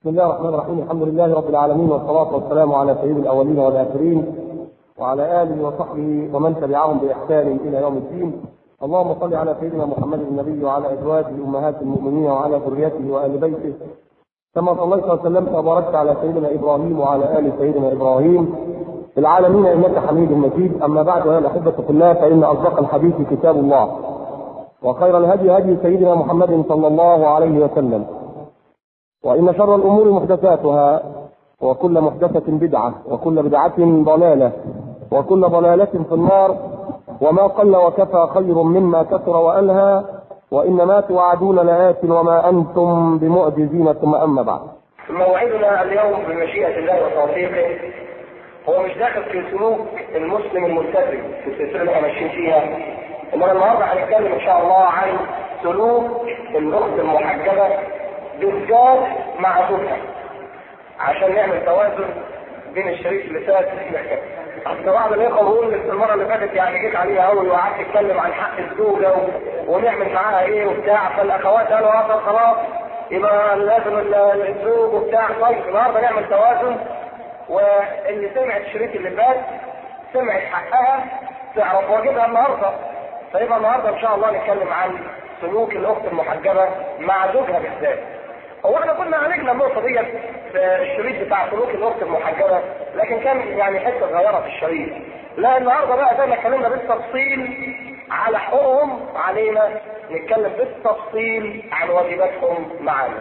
بسم الله الرحمن الرحيم الحمد لله رب العالمين والصلاة والسلام على سيد الأولين والآخرين وعلى آله وصحبه ومن تبعهم بإحسان إلى يوم الدين اللهم صل على سيدنا محمد النبي وعلى أزواجه أمهات المؤمنين وعلى ذريته وآل بيته كما صليت وسلمت وباركت على سيدنا إبراهيم وعلى آل سيدنا إبراهيم في العالمين إنك حميد مجيد أما بعد أيها الأحبة في الله فإن أصدق الحديث كتاب الله وخير الهدي هدي سيدنا محمد صلى الله عليه وسلم وإن شر الأمور محدثاتها وكل محدثة بدعة وكل بدعة ضلالة وكل ضلالة في النار وما قل وكفى خير مما كثر وألهى وإنما توعدون لآت وما أنتم بمعجزين ثم أما بعد موعدنا اليوم بمشيئة الله وتوفيقه هو مش داخل في سلوك المسلم الملتزم في السلسلة اللي احنا ماشيين فيها انما النهارده هنتكلم ان شاء الله عن سلوك الاخت المحجبه بالذات مع زوجها عشان نعمل توازن بين الشريك اللي فات اصل بعض الاخوه بيقول المره اللي فاتت يعني جيت عليها قوي وقعدت تتكلم عن حق الزوجه و... ونعمل معاها ايه وبتاع فالاخوات قالوا اه خلاص يبقى لازم الزوج وبتاع طيب النهارده نعمل توازن واللي سمعت الشريك اللي فات سمعت حقها تعرف واجبها النهارده فيبقى النهارده ان شاء الله نتكلم عن سلوك الاخت المحجبه مع زوجها بالذات. هو احنا كنا عالجنا النقطه ديت في الشريط بتاع سلوك الاخت المحجبه لكن كان يعني حته صغيره في الشريط. لا النهارده بقى زي ما اتكلمنا بالتفصيل على حقوقهم علينا نتكلم بالتفصيل عن واجباتهم معانا.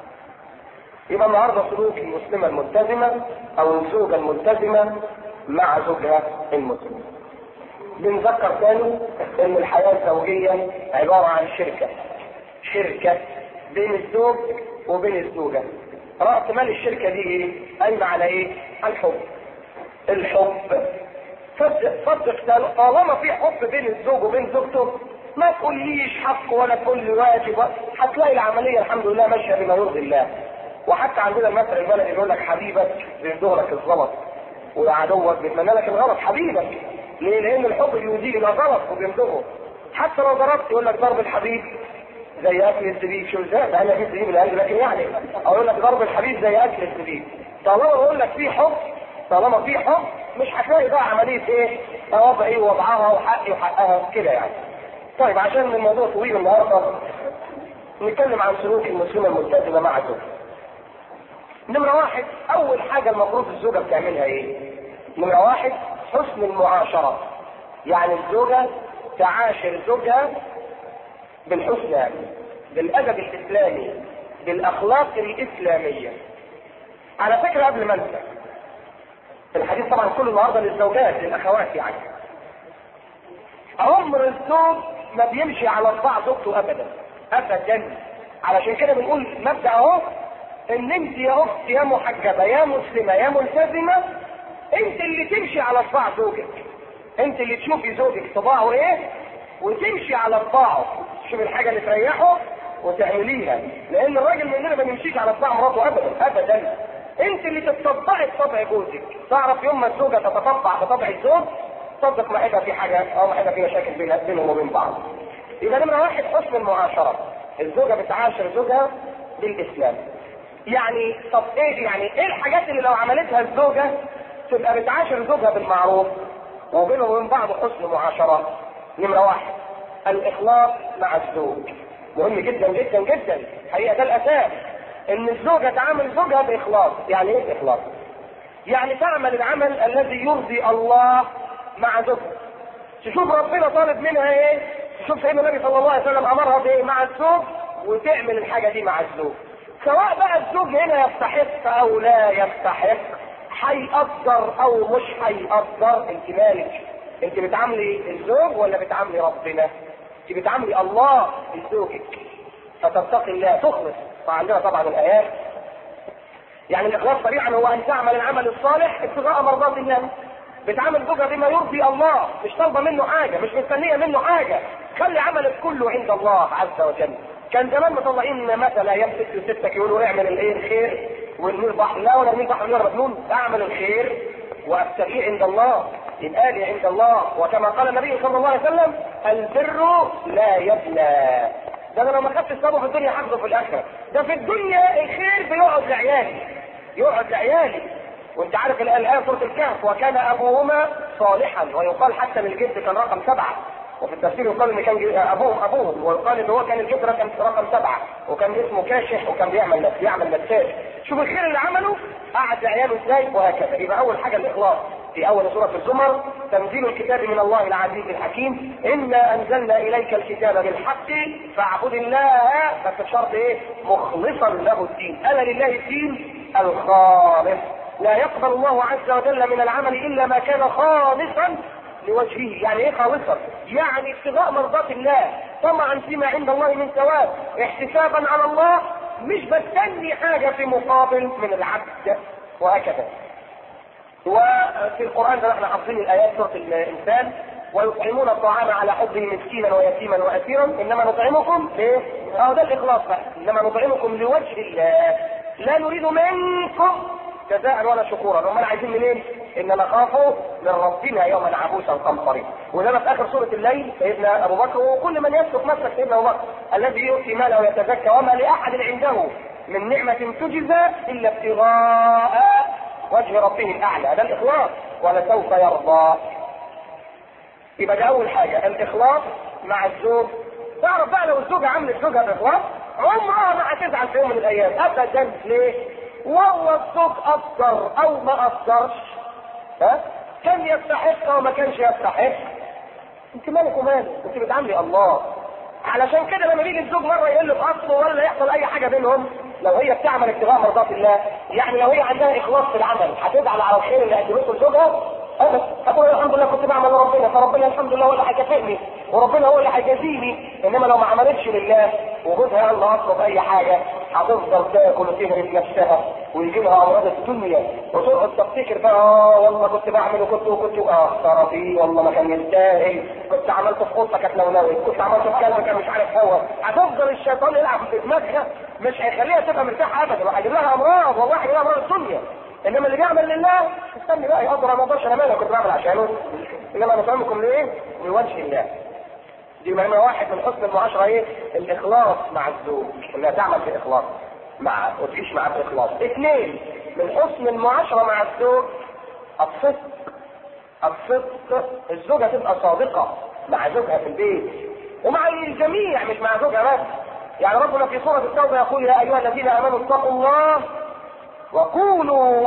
يبقى النهارده سلوك المسلمه الملتزمه او الزوجه الملتزمه مع زوجها المسلم. بنذكر تاني ان الحياه الزوجيه عباره عن شركه. شركه بين الزوج وبين الزوجه. راس مال الشركه دي ايه؟ قايمه على ايه؟ الحب. الحب صدق صدق طالما في حب بين الزوج وبين زوجته ما تقوليش حق ولا تقول لي واجب هتلاقي العمليه الحمد لله ماشيه بما يرضي الله. وحتى عندنا المثل البلدي بيقول لك حبيبك بيرضوا لك الغلط وعدوك بيتمنى لك الغلط حبيبك ليه؟ لان الحب بيوديه الى غلط وبيمضغه حتى لو ضربت يقول لك ضرب الحبيب زي اكل الزبيب شو ازاي؟ ده انا في الزبيب القلب لكن يعني او يقول لك ضرب الحبيب زي اكل الزبيب طالما بقول لك في حب طالما في حب مش هتلاقي بقى عمليه ايه؟ وضعي ووضعها وحقي وحقها كده يعني. طيب عشان الموضوع طويل النهارده نتكلم عن سلوك المسلمه الملتزمه مع زوجها. نمرة واحد أول حاجة المفروض الزوجة بتعملها إيه؟ نمرة واحد حسن المعاشرة. يعني الزوجة تعاشر زوجها بالحسنى بالأدب الإسلامي بالأخلاق الإسلامية. على فكرة قبل ما أنسى الحديث طبعا كله النهارده للزوجات للأخوات يعني. عمر الزوج ما بيمشي على صباع زوجته أبدا. أبدا. علشان كده بنقول مبدأ أهو ان انت يا اخت يا محجبه يا مسلمه يا ملتزمه انت اللي تمشي على صباع زوجك انت اللي تشوفي زوجك طباعه ايه وتمشي على طباعه تشوفي الحاجه اللي تريحه وتعمليها لان الراجل مننا ما بيمشيش على طباع مراته ابدا ابدا انت اللي تتطبعي بطبع جوزك تعرف يوم ما الزوجه تتطبع بطبع الزوج صدق ما هيبقى في حاجه او ما هيبقى في مشاكل بينهم وبين بعض يبقى نمره واحد حسن المعاشره الزوجه بتعاشر زوجها بالاسلام يعني طب ايه يعني ايه الحاجات اللي لو عملتها الزوجة تبقى بتعاشر زوجها بالمعروف وبينهم وبين بعض حسن معاشرة نمرة واحد الإخلاص مع الزوج مهم جدا جدا جدا هي ده الأساس إن الزوجة تعامل زوجها بإخلاص يعني إيه إخلاص؟ يعني تعمل العمل الذي يرضي الله مع زوجها تشوف ربنا طالب منها إيه؟ تشوف سيدنا النبي صلى الله عليه وسلم أمرها بإيه مع الزوج وتعمل الحاجة دي مع الزوج سواء بقى الزوج هنا يستحق او لا يستحق هيقدر او مش هيقدر انت مالك انت بتعاملي الزوج ولا بتعاملي ربنا انت بتعاملي الله لزوجك فتتقي الله تخلص فعندنا طبعا الايات يعني الاخلاص صريحا هو ان تعمل العمل الصالح ابتغاء مرضات الله بتعامل زوجها بما يرضي الله مش طالبه منه حاجه مش مستنيه منه حاجه خلي عملك كله عند الله عز وجل كان زمان مطلعين مثل ايام ست وستك يقولوا اعمل الايه الخير والنور بحر لا ولا مين بحر ولا مجنون اعمل الخير وابتغيه عند الله يبقى لي عند الله وكما قال النبي صلى الله عليه وسلم البر لا يبلى ده انا لو ما خدتش ثوابه في الدنيا هاخده في الاخره ده في الدنيا الخير بيقعد يقعد لعيالي يقعد لعيالي وانت عارف الآية سورة الكهف وكان أبوهما صالحا ويقال حتى للجد كان رقم سبعة وفي التفسير يقال ان كان ابوهم ابوهم ويقال ان هو كان الجد رقم رقم سبعه وكان اسمه كاشح وكان بيعمل بيعمل مساج شوف الخير اللي عمله قعد لعياله ازاي وهكذا يبقى اول حاجه الاخلاص في اول سوره الزمر تنزيل الكتاب من الله العزيز الحكيم انا انزلنا اليك الكتاب بالحق فاعبد الله بس بشرط ايه مخلصا له الدين الا لله الدين الخالص لا يقبل الله عز وجل من العمل الا ما كان خالصا لوجهه يعني ايه خالصا يعني ابتغاء مرضات الله طمعا فيما عند الله من ثواب احتسابا على الله مش بستني حاجه في مقابل من العبد وهكذا وفي القران ده احنا حافظين الايات سوره الانسان ويطعمون الطعام على حبه مسكينا ويتيما واسيرا انما نطعمكم ليه؟ اه ده الاخلاص بقى انما نطعمكم لوجه الله لا نريد منكم جزاء ولا شكورا امال عايزين منين؟ ان نخاف من ربنا يوما عبوسا قمطريا وده في اخر سوره الليل سيدنا ابو بكر وكل من يسلك مسلك سيدنا ابو بكر الذي يؤتي ماله ويتزكى وما لاحد عنده من نعمه تجزى الا ابتغاء وجه ربه الاعلى ده الاخلاص ولسوف يرضى يبقى ده اول حاجه الاخلاص مع الزوج تعرف بقى لو الزوجه عملت زوجها باخلاص عمرها ما هتزعل في يوم من الايام ابدا ليه؟ والله الزوج قصر او ما قصرش ها كان يستحق او ما كانش يستحق انت مالك ومالك انت بتعاملي الله علشان كده لما بيجي الزوج مره يقل في اصله ولا يحصل اي حاجه بينهم لو هي بتعمل ابتغاء مرضات الله يعني لو هي عندها اخلاص في العمل هتزعل على الخير اللي قدمته لزوجها ابدا هتقول الحمد لله كنت بعمل لربنا فربنا الحمد لله هو اللي هيكافئني وربنا هو اللي هيجازيني انما لو ما عملتش لله وجوزها يلا اطلب اي حاجه هتفضل تاكل وتهرس نفسها ويجي لها امراض الدنيا وتقعد تفتكر بقى اه والله كنت بعمل وكنت وكنت اه خرابي والله ما كان يستاهل كنت عملت في خطه كانت لونوي كنت عملت في كلب كان مش عارف هوا هتفضل الشيطان يلعب في دماغها مش هيخليها تبقى مرتاحه ابدا وهيجيب لها امراض والله هيجيب لها امراض الدنيا انما اللي بيعمل لله استني بقى يقدر ما اقدرش انا مالي كنت بعمل عشانه انما نطعمكم لايه؟ لوجه الله دي مهمة واحد من حسن المعاشرة ايه؟ الإخلاص مع الزوج، إنها تعمل بإخلاص مع وتعيش معاه بإخلاص. اثنين من حسن المعاشرة مع الزوج الصدق. الصدق الزوجة تبقى صادقة مع زوجها في البيت ومع الجميع مش مع زوجها بس. يعني ربنا في سورة التوبة يقول يا أيها الذين آمنوا اتقوا الله وكونوا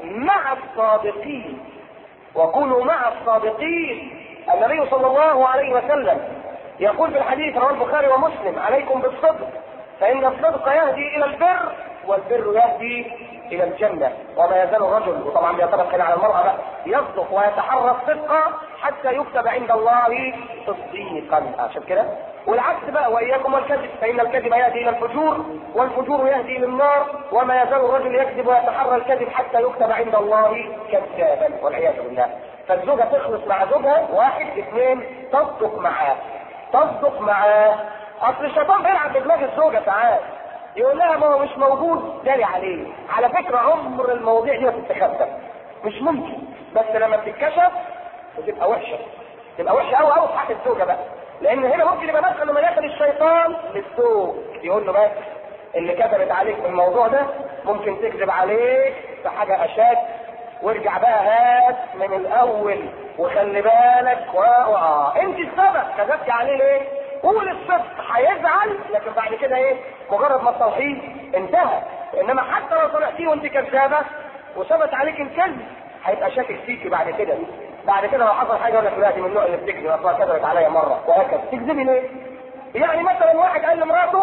مع الصادقين وكونوا مع الصادقين النبي صلى الله عليه وسلم يقول في الحديث رواه البخاري ومسلم عليكم بالصدق فإن الصدق يهدي إلى البر والبر يهدي إلى الجنة وما يزال الرجل وطبعا بيطلق هنا على المرأة بقى يصدق ويتحرى الصدق حتى يكتب عند الله تصديقا عشان كده والعكس بقى واياكم والكذب فان الكذب يهدي الى الفجور والفجور يهدي الى النار وما يزال الرجل يكذب ويتحرى الكذب حتى يكتب عند الله كذابا والعياذ بالله فالزوجه تخلص مع زوجها واحد اثنين تصدق معاه تصدق معاه اصل الشيطان بيلعب بدماغ الزوجه ساعات يقول لها ما هو مش موجود داري عليه على فكره عمر المواضيع دي ما تتخبى مش ممكن بس لما بتتكشف بتبقى وحشه تبقى وحشه قوي قوي في حق الزوجه بقى لان هنا ممكن يبقى مدخل لما يدخل الشيطان للزوج يقول له بس اللي كذبت عليك في الموضوع ده ممكن تكذب عليك في حاجه اشد وارجع بقى هات من الاول وخلي بالك و... و... انت السبب كذبتي عليه ليه؟ قول الصدق هيزعل لكن بعد كده ايه؟ مجرد ما تصلحيه انتهى انما حتى لو صلحتيه وانت كذابه وثبت عليك الكذب هيبقى شاكك فيكي بعد كده بعد كده لو حصل حاجه يقول لك دلوقتي من النوع اللي بتكذب اصلا كذبت عليا مره وهكذا تكذبي ليه؟ يعني مثلا واحد قال لمراته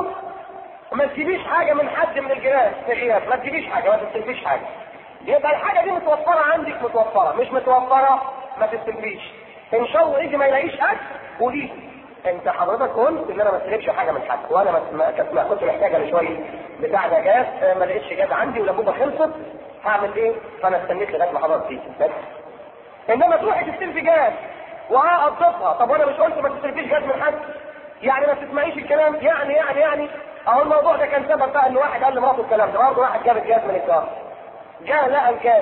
ما تجيبيش حاجه من حد من الجيران في غياب ما تجيبيش حاجه ما تستلفيش حاجه يبقى الحاجه دي متوفره عندك متوفره مش متوفره ما تستلفيش ان شاء الله يجي ما يلاقيش اكل قولي انت حضرتك قلت ان انا ما استلفش حاجه من حد وانا ما ما كنت محتاجه لشويه بتاع ده جاز ما لقيتش جاز عندي والانبوبه خلصت هعمل ايه؟ فانا استنيت لغايه ما حضرتك تيجي بس انما تروحي تستلفي جاز وهقضفها طب وانا مش قلت ما تستلفيش جاز من حد يعني ما تسمعيش الكلام يعني يعني يعني اهو الموضوع ده كان سبب بقى ان واحد قال لمراته الكلام ده برضه واحد جاب الجاز من الكار جاء لقى الجاز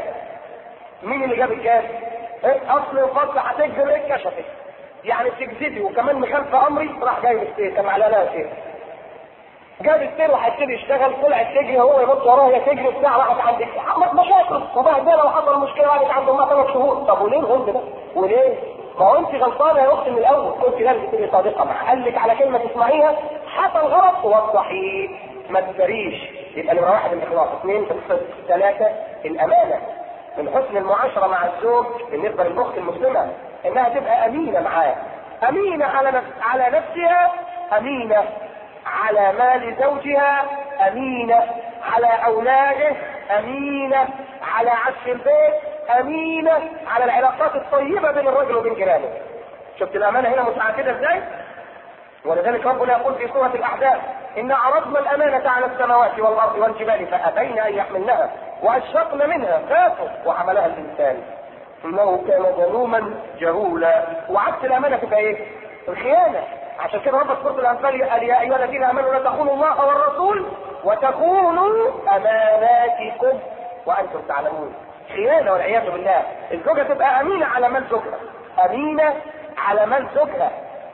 مين اللي جاب الجاز؟ إيه؟ اصل الفصل هتكذب ايه كشفت يعني بتكذبي وكمان مخالفه امري راح جاي بالسيف كان على لها سيف جاب السير وهيبتدي يشتغل طلعت تجري هو يبص وراها هي تجري بتاع راحت عند عملت مشاكل وبهدله وحصل مشكله قعدت عند امها ثلاث شهور طب وليه الغلب ده؟ وليه؟ ما هو انت غلطانه يا اختي من الاول كنت لازم تبقي صادقه معاه قال لك على كلمه تسمعيها حصل غلط وضحيه ما تداريش يبقى نمره واحد الاخلاص اثنين الصدق ثلاثه الامانه من حسن المعاشره مع الزوج بالنسبه للاخت المسلمه انها تبقى امينه معاه امينه على نفس على نفسها امينه على مال زوجها امينه على اولاده امينه على عفش البيت امينه على العلاقات الطيبه بين الرجل وبين جيرانه شفت الامانه هنا متعدده ازاي ولذلك ربنا يقول في سوره الاحزاب ان عرضنا الامانه على السماوات والارض والجبال فابين ان يحملنها واشفقن منها خافوا وحملها الانسان انه كان ظلوما جهولا وعكس الامانه تبقى ايه؟ الخيانه عشان كده رب سوره الانفال قال يا ايها الذين امنوا لا تخونوا الله والرسول وتخونوا اماناتكم وانتم تعلمون خيانه والعياذ بالله الزوجه تبقى امينه على مال زوجها امينه على مال زوجها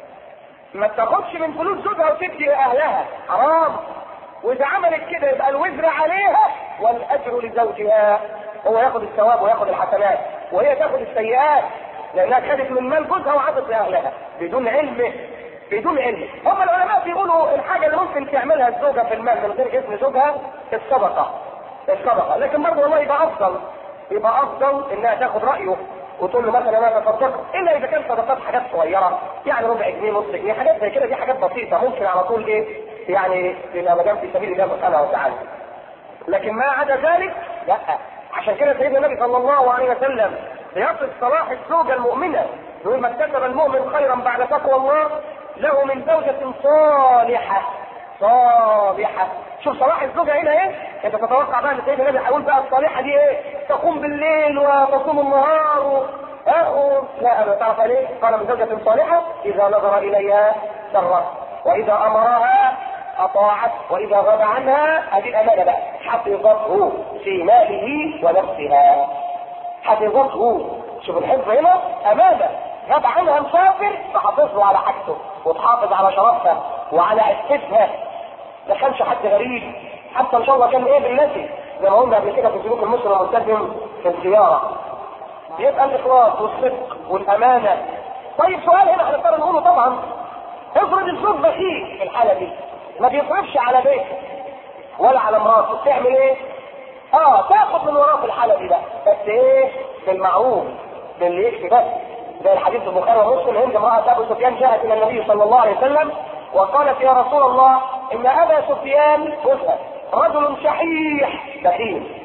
ما تاخدش من فلوس زوجها وتدي لاهلها حرام واذا عملت كده يبقى الوزر عليها والاجر لزوجها هو ياخد الثواب وياخد الحسنات وهي تاخد السيئات لانها خدت من مال جوزها وعطت لاهلها بدون علمه بدون علم هم العلماء بيقولوا الحاجه اللي ممكن تعملها الزوجه في المال من غير اذن زوجها الصدقه الصدقه لكن برضه والله يبقى افضل يبقى افضل انها تاخد رايه وتقول له مثلا انا تصدقت الا اذا كان صدقات حاجات صغيره يعني ربع جنيه نص جنيه حاجات زي كده دي حاجات بسيطه ممكن على طول ايه يعني يبقى ما دام في سبيل الله سبحانه وتعالى لكن ما عدا ذلك لا عشان كده سيدنا النبي صلى الله عليه وسلم بيصف صلاح الزوجه المؤمنه يقول ما اكتسب المؤمن خيرا بعد تقوى الله له من زوجة صالحة صالحة شوف صلاح الزوجة هنا ايه؟ انت تتوقع بقى ان سيدنا النبي هيقول بقى الصالحة دي ايه؟ تقوم بالليل وتصوم النهار و... أه لا انا تعرف ليه؟ قال من زوجة صالحة اذا نظر اليها سرت واذا امرها اطاعت واذا غاب عنها هذه الامانة بقى حفظته في ماله ونفسها حفظته شوف الحفظ هنا امانة غاب عنها مسافر تحافظ له على حاجته وتحافظ على شرفها وعلى عفتها ما كانش حد غريب حتى ان شاء الله كان ايه بالنسي زي ما قلنا قبل كده في سلوك المسلم الملتزم في الزياره يبقى الاخلاص والصدق والامانه طيب سؤال هنا هنضطر نقوله طبعا افرض الزوج بخيل في الحاله دي ما بيصرفش على بيته ولا على مراته تعمل ايه؟ اه تاخد من وراه في الحاله دي بقى بس ايه؟ بالمعروف باللي يكفي بس زي الحديث البخاري ومسلم هند امرأة أبو سفيان جاءت إلى النبي صلى الله عليه وسلم وقالت يا رسول الله إن أبا سفيان جوزها رجل شحيح بخيل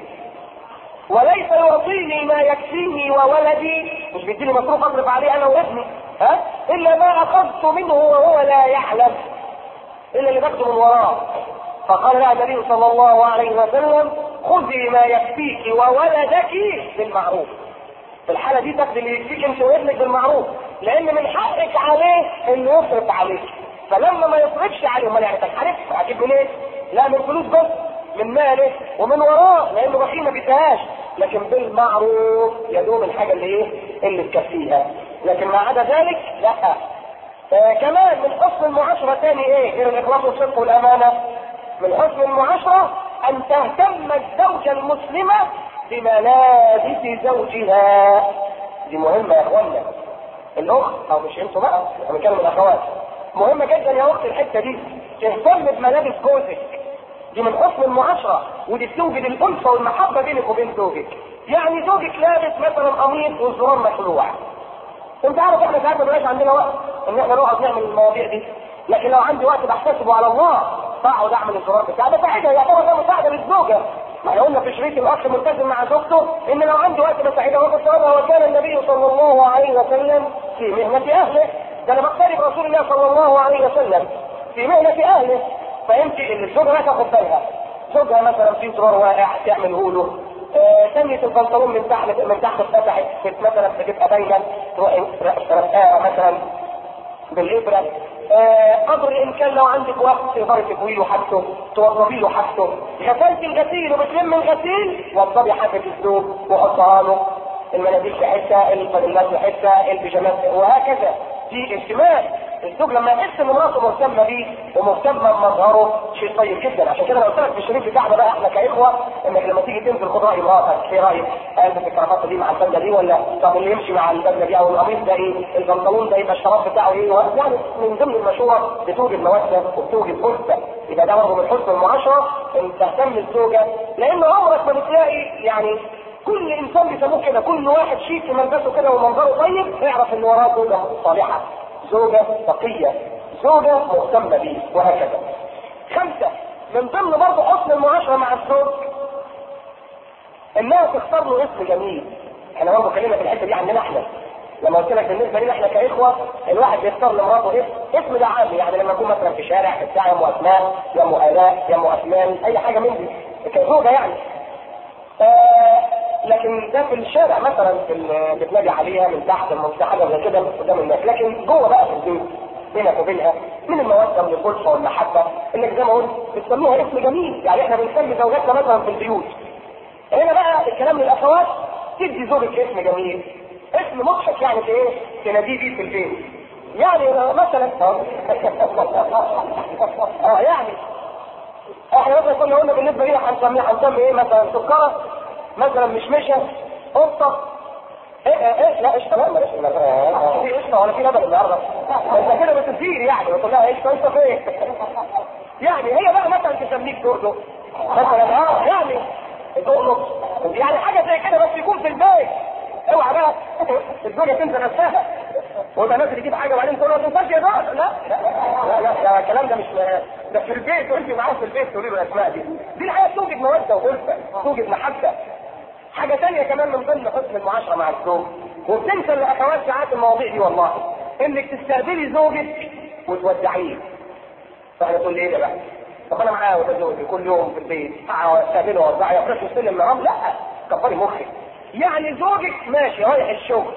وليس يعطيني ما يكفيني وولدي مش بيديني مصروف اصرف عليه انا وابني ها الا ما اخذت منه وهو لا يعلم الا اللي باخده من وراه فقال لها النبي صلى الله عليه وسلم خذي ما يكفيك وولدك بالمعروف في الحاله دي تاخدي اللي يكفيك انت وابنك بالمعروف لان من حقك عليه انه يصرف عليك فلما ما يصرفش عليه امال يعني تنحرف اجيب منين؟ لا من فلوس بس من ماله ومن وراه لانه بخيل ما بيديهاش لكن بالمعروف يا دوب الحاجه اللي ايه؟ اللي تكفيها لكن ما عدا ذلك لا آه كمان من حسن المعاشره تاني ايه؟ غير الاخلاص والصدق والامانه من حسن المعاشره ان تهتم الزوجه المسلمه بملابس زوجها دي مهمة يا اخوانا الاخت او مش انتوا بقى احنا بنتكلم الاخوات مهمة جدا يا اخت الحتة دي تهتم بملابس جوزك دي من حسن المعاشرة ودي بتوجد الألفة والمحبة بينك وبين زوجك يعني زوجك لابس مثلا قميص والزرار مخلوع انت عارف احنا ساعات ما بيبقاش عندنا وقت ان احنا نقعد نعمل المواضيع دي لكن لو عندي وقت بحتسبه على الله بقعد اعمل الزرار بتاعي بساعدها يعتبر ده مساعده للزوجه ما احنا قلنا في شريط الاخ ملتزم مع زوجته ان لو عندي وقت بساعدها وقت صلاه وكان النبي صلى الله عليه وسلم في مهنه اهله ده انا بقترب رسول الله صلى الله عليه وسلم في مهنه اهله فانت ان الزوجه لا تاخد بالها زوجها مثلا في زرار واقع تعمله له ثانية البنطلون من تحت من تحت اتفتحت مثلا بتبقى باينة تروح رقاها مثلا بالإبرة آه قدر الإمكان لو عندك وقت تقدري تكوي له حاجته توضبي له حاجته غسلت الغسيل وبتلم الغسيل وضبي حاجة الزوج وحطها له المناديل في حتة الفانيلات في حتة البيجامات وهكذا دي اهتمام الزوج لما يحس ان مراته مهتمه بيه ومهتمه بمظهره شيء طيب جدا عشان كده انا قلت لك في الشريف بتاعنا بقى احنا كاخوه انك لما تيجي تنزل خد راي مراتك ايه رايك؟ البس الكرافته دي مع البدله دي ولا طب اللي يمشي مع البدله دي او القميص ده ايه؟ البنطلون ده يبقى الشراب بتاعه ايه؟ يعني من ضمن المشوره بتوجد موده وبتوجد ألفة يبقى ده برضه من حسن المعاشره ان تهتم الزوجه لان عمرك ما بتلاقي يعني كل انسان بيسموه كده كل واحد شيك في ملبسه كده ومنظره طيب اعرف ان وراه زوجه صالحه زوجه تقيه زوجه مهتمه بيه وهكذا خمسه من ضمن برضه حسن المعاشره مع الزوج انها تختار له اسم جميل احنا برضه اتكلمنا في الحته دي عننا احنا لما قلت لك بالنسبه لنا احنا كاخوه الواحد بيختار لمراته اسم اسم ده عام يعني لما يكون مثلا في شارع في بتاع يا ام اسماء يا ام الاء يا ام اسمان اي حاجه من دي كزوجه يعني آه لكن ده في الشارع مثلا في ال- بتنادي عليها من تحت المنطقه حاجه زي كده قدام الناس لكن جوه بقى في البيت بينك وبينها من الموده من الخلفه والمحبه انك زي ما قلت بتسميها اسم جميل يعني احنا بنسمي زوجاتنا مثلا في البيوت هنا بقى الكلام للاخوات تدي زوجك اسم جميل اسم مضحك يعني في ايه؟ تناديه بيه في البيت يعني مثلا اه يعني احنا مثلا كنا قلنا بالنسبه لي هنسميها هنسمي ايه مثلا سكره مثلا مشمشه قطه ايه ايه ايه لا قشطه لا بلاش لا في قشطه ولا في لبن النهارده انت كده بتثير يعني بتقول لها قشطه قشطه فين يعني هي بقى مثلا تسميك دقدق مثلا اه يعني دقدق يعني حاجه زي كده بس يكون في البيت اوعى بقى الدنيا تنسى نفسها ويبقى الناس تجيب حاجه وبعدين تقول له ما تنساش يا دكتور لا لا لا ده الكلام ده مش ده في البيت وانت معاه في البيت تقولي له الاسماء دي دي الحقيقه توجد موده وألفة توجد محبه حاجه ثانيه كمان من ضمن حسن المعاشره مع الزوج وبتنسى الاخوات ساعات المواضيع دي والله انك تستقبلي زوجك وتودعيه فاحنا تقول لي ايه ده بقى طب انا معاه وده زوجي كل يوم في البيت استقبله واوزعه يفرش السلم معاهم لا كبري مخك يعني زوجك ماشي رايح الشغل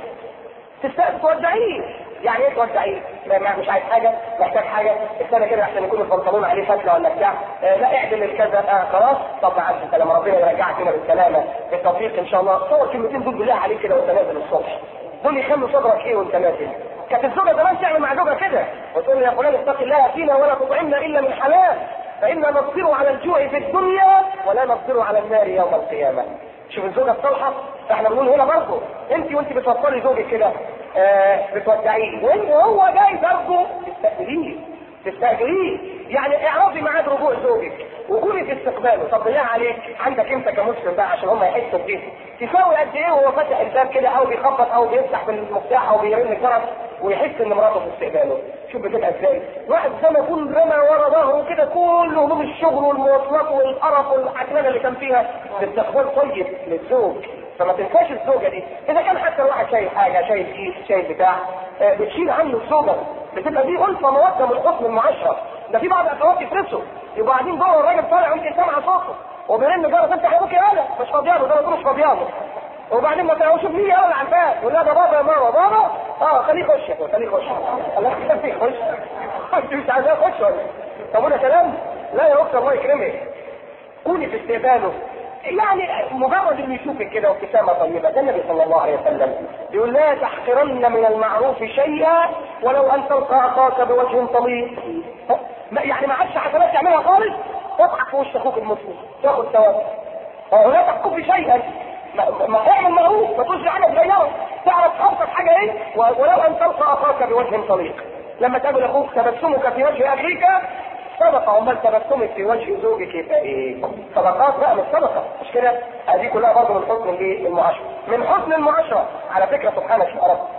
تستقبل تودعيه يعني ايه تودعيه؟ ما- ما- مش عايز حاجه محتاج حاجه استنى كده عشان يكون البنطلون عليه فتله ولا بتاع آه لا اعدل الكذا آه خلاص طب معلش انت لما ربنا يرجعك هنا بالسلامه بالتوفيق ان شاء الله صور كلمتين دول بالله عليك كده وانت نازل الصبح دول يخلوا صدرك ايه وانت نازل كانت الزوجه زمان تعمل مع زوجها كده وتقول له يا فلان اتق الله فينا ولا تطعمنا الا من حلال فإنا نصبر على الجوع في الدنيا ولا نصبر على النار يوم القيامة شوف الزوجة الصالحة احنا بنقول هنا برضه انت وانت بتوصلي زوجك كده آه بتودعيه وانت وهو جاي برضه تستقبليه تستأجريه يعني اعرفي ميعاد رجوع زوجك وكوني في استقباله طب بالله عليك عندك انت كمسلم بقى عشان هم يحسوا بيه تساوي قد ايه وهو فاتح الباب كده او بيخبط او بيفتح بالمفتاح او بيرن الجرس ويحس ان مراته في استقباله شوف بتبقى ازاي واحد زي ما يكون رمى ورا ظهره كده كل هموم الشغل والمواصلات والقرف والعكنانه اللي كان فيها باستقبال طيب للزوج فما تنساش الزوجه دي اذا كان حتى الواحد شايل حاجه شايل كيس شايل بتاع آه، بتشيل عنه الزوجه بتبقى دي الفه موده من حسن المعاشره ده في بعض الاخوات يفرسوا يبقوا قاعدين جوه الراجل طالع وانت سامع صوته وبيرن جرس انت ابوك يالا مش فاضياله ده أنا مش فاضياله وبعدين ما تعالوا شوف مين يلا على الباب يقول لها ده بابا يا ماما بابا اه خليه يخش يا أخوي، خليه يخش الله يخليه يخش انت مش عايزاه يخش ولا طب وده كلام لا يا اخت الله يكرمك كوني في استقباله يعني مجرد انه يشوفك كده وابتسامه طيبه ده النبي صلى الله عليه وسلم بيقول لا تحقرن من المعروف شيئا ولو ان تلقى اخاك بوجه طليق ما- يعني ما عادش حسنات تعملها خالص اضحك في وش اخوك المسلم تاخد ثواب أو لا تحكم شيئا ما- ما اعمل معروف ما تقولش حاجه صغيره تعرف ابسط حاجه ايه و- ولو ان تلقى اخاك بوجه طليق لما تقابل اخوك تبسمك في وجه اخيك صدقه امال تبسمك في وجه زوجك يبقى ايه؟ صدقات بقى مش صدقه مش كده؟ هذه كلها برضه من حسن الايه؟ المعاشره. من حسن المعاشره على فكره سبحانك يا رب.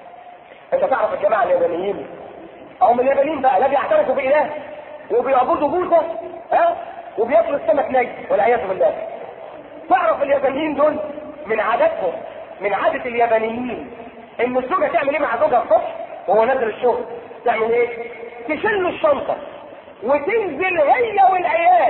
انت تعرف الجماعه اليابانيين هم اليابانيين بقى لا بيعترفوا باله وبيعبدوا بوذا ها وبياكلوا السمك ني والعياذ بالله. تعرف اليابانيين دول من عاداتهم من عادة اليابانيين ان الزوجة تعمل ايه مع زوجها الصبح وهو نازل الشغل تعمل ايه تشيل له الشنطة وتنزل هي والعيال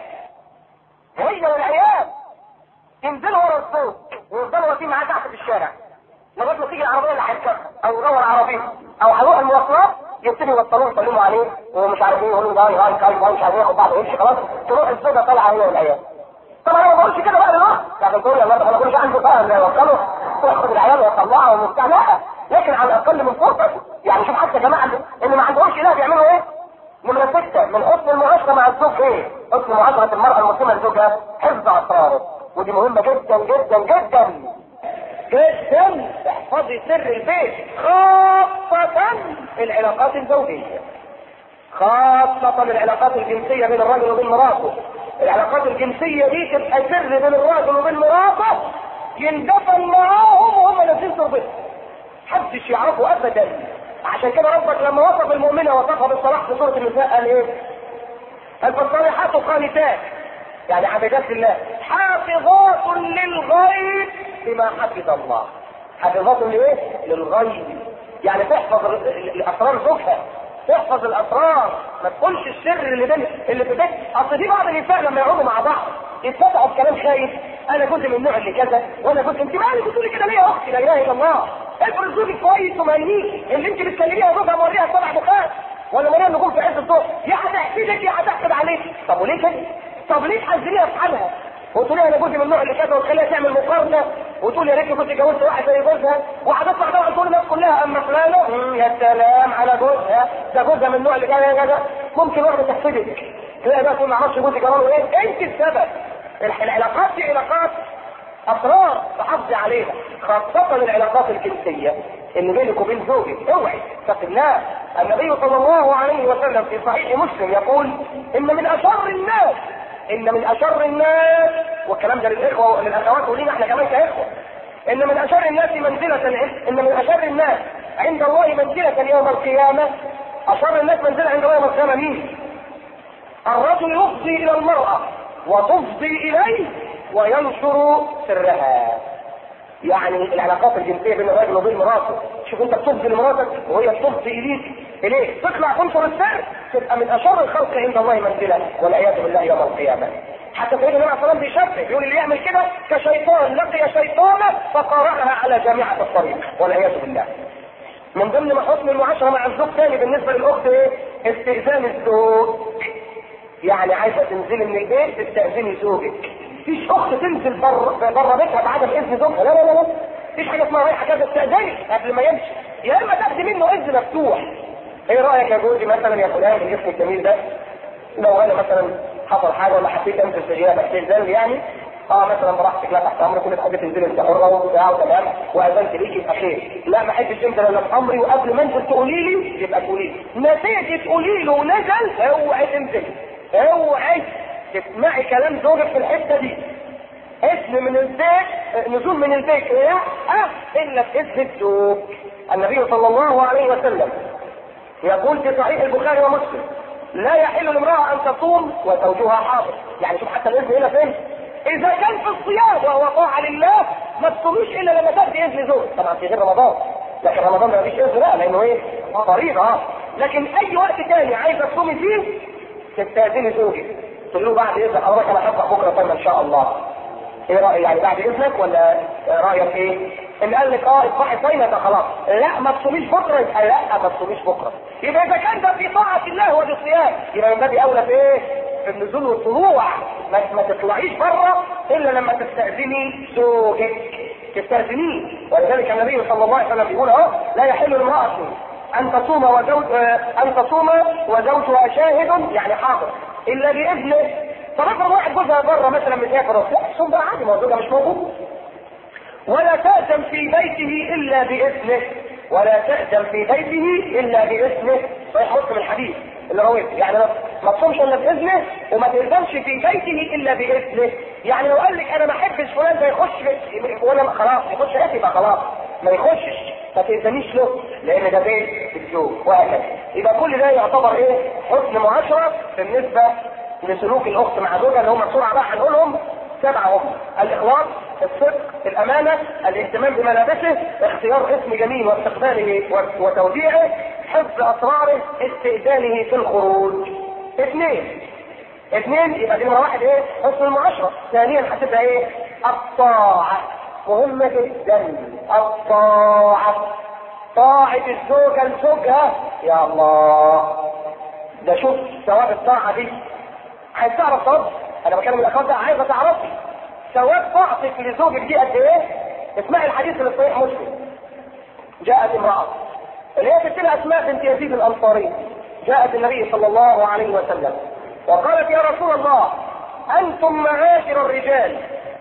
هي والعيال تنزلوا ورا الزوج ويفضلوا واقفين معاه تحت في الشارع لغايه ما تيجي العربيه اللي هيركبها او يدور عربيه او هيروح المواصلات يبتدوا يبطلوا يسلموا عليه ومش عارف ايه يقولوا ده هاي كاي مش عارف ياخد بعض ويمشي خلاص تروح الزوجه طالعه هي والعيال طبعا انا ما بقولش كده بقى لله يعني تقول يا الله انا ما بقولش عنده بقى اللي يوصله تاخد العيال ويطلعهم وبتاع لا لكن على الاقل من فرصه يعني شوف حتى جماعه اللي ما عندهمش اله بيعملوا ايه؟ نمرة ستة من حسن المعاشرة مع الزوج ايه؟ حسن معاشرة المرأة المسلمة لزوجها حفظ اسراره ودي مهمة جدا جدا جدا جدا احفظي سر البيت خاصة العلاقات الزوجية خاصة العلاقات الجنسية بين الرجل وبين مراته العلاقات الجنسية دي تبقى سر بين الراجل وبين مراته يندفن معاهم وهم نازلين تربطهم محدش يعرفه ابدا عشان كده ربك لما وصف المؤمنة وصفها بالصلاح في سورة النساء قال ايه؟ قال فالصالحات قانتات يعني حافظات لله حافظات للغيب بما حفظ الله حافظات لايه؟ للغيب يعني تحفظ الاسرار زوجها تحفظ الاسرار ما تقولش السر اللي بين اللي في بيت اصل في بعض النساء لما يقعدوا مع بعض يتفتحوا بكلام خايف انا كنت من النوع اللي كذا وانا كنت انت مالك بتقولي كده ليه يا اختي لا اله الا الله افرض زوجك كويس وما يهنيك اللي انت بتكلميها زوجها موريها سبع بخات ولا موريها النجوم في عز الظهر يا هتحسدك يا هتحسد عليك طب وليه كده؟ طب ليه تحذريها في حالها؟ وتقول لها انا جوزي من النوع اللي كذا وتخليها تعمل مقارنه وتقول يا ريت كنت اتجوزت واحد زي جوزها وهتطلع طبعا تقول الناس كلها اما فلانه يا سلام على جوزها ده جوزها من النوع اللي كذا كذا ممكن واحده تحسدك تلاقي بقى تقول ما اعرفش جوزي جراله ايه انت السبب العلاقات دي علاقات اسرار تحافظي عليها خاصة العلاقات الجنسية اللي بينك وبين زوجك اوعي اتق الله النبي صلى الله عليه وسلم في صحيح مسلم يقول ان من اشر الناس ان من اشر الناس والكلام ده للاخوه للاخوات ولينا احنا كمان كاخوه ان من اشر الناس منزلة ان من اشر الناس عند الله منزلة يوم القيامة اشر الناس منزلة عند الله يوم القيامة مين؟ الرجل يفضي الى المرأة وتفضي اليه وينشر سرها يعني العلاقات الجنسيه بين الراجل وبين مراته شوف انت بتفضي لمراتك وهي بتفضي اليك اليك تطلع تنشر السر تبقى من اشر الخلق عند الله منزله والعياذ بالله يوم القيامه حتى سيدنا النبي صلى الله عليه وسلم بيشبه بيقول اللي يعمل كده كشيطان لقي شيطانه فقارعها على جامعه الطريق والعياذ بالله من ضمن ما حسن المعاشره مع الزوج ثاني بالنسبه للاخت ايه؟ استئذان الزوج يعني عايزه تنزلي من البيت تستاذني زوجك مفيش اخت تنزل بره بره بيتها بعدم اذن زوجها لا لا لا لا مفيش حاجه اسمها رايحه كده استاذني قبل ما يمشي يا اما تاخدي منه اذن مفتوح ايه رايك يا جوزي مثلا يا فلان بالاسم الجميل ده لو انا مثلا حصل حاجه ولا حسيت انت استجابه استئذان يعني اه مثلا براحتك لا تحت امرك كل حاجه تنزلي انت حره وبتاع وتمام واذنت ليكي يبقى خير لا ما احبش انت لما في امري وقبل ما انزل تقولي لي يبقى تقولي لي نسيتي تقولي له ونزل اوعي تنزل اوعي تسمعي كلام زوجك في الحته دي اسم من البيت نزول من البيت لا أه الا باذن الزوج النبي صلى الله عليه وسلم يقول في صحيح البخاري ومسلم لا يحل لامرأة أن تصوم وزوجها حاضر يعني شوف حتى الإذن هنا فين إذا كان في الصيام وهو طاعة لله ما تصوميش إلا لما تاخدي إذن زوج طبعا في غير رمضان لكن رمضان ما فيش إذن لا لأنه إيه فريضة لكن أي وقت تاني عايزة تصومي فيه تستأذني زوجك تقول له بعد إذن حضرتك أنا هفتح بكرة طيب إن شاء الله ايه رأيك يعني بعد اذنك ولا رأيك ايه ان قال لك اه اصبحي صايمة خلاص لا ما تصوميش بكرة يبقى لا ما تصوميش بكرة يبقى اذا كان ده في طاعة الله وفي صيام يبقى من باب اولى في ايه في النزول والطلوع ما, ما تطلعيش بره الا لما تستأذني زوجك تستأذنيه ولذلك النبي صلى الله عليه وسلم بيقول اهو لا يحل لامرأة ان تصوم وزوج ان تصوم وزوجها شاهد يعني حاضر الا باذنه طب افرض واحد جوزها بره مثلا مسافر لا ثم بقى عادي ما زوجها مش موجود ولا تأذن في بيته الا باذنه ولا تأذن في بيته الا باذنه صحيح مسلم الحديث اللي رويته يعني ما تصومش الا باذنه وما تأذنش في بيته الا باذنه يعني لو قال لك انا ما احبش فلان ده يخش وانا خلاص يخش ايه يبقى خلاص ما يخشش ما تأذنيش له لان ده بيت الزوج وهكذا يبقى كل ده يعتبر ايه حسن معاشره بالنسبه لسلوك الاخت مع زوجها اللي هم بسرعه بقى هنقولهم سبعه هم الاخلاص الصدق الامانه الاهتمام بملابسه اختيار اسم جميل واستقباله وتوديعه حفظ اسراره استئذانه في الخروج اثنين اثنين يبقى دي واحد ايه حسن المعاشره ثانيا هتبقى ايه الطاعه مهمه جدا الطاعه طاعه الزوجه لزوجها يا الله ده شوف ثواب الطاعه دي عايز تعرف ثواب انا بكلم الاخوات ده عايزه تعرفي ثواب طاعتك لزوجك دي قد ايه؟ اسمعي الحديث اللي في صحيح مسلم جاءت امرأة اللي هي ستنا أسماء بنت يزيد الأنصاري جاءت النبي صلى الله عليه وسلم وقالت يا رسول الله أنتم معاشر الرجال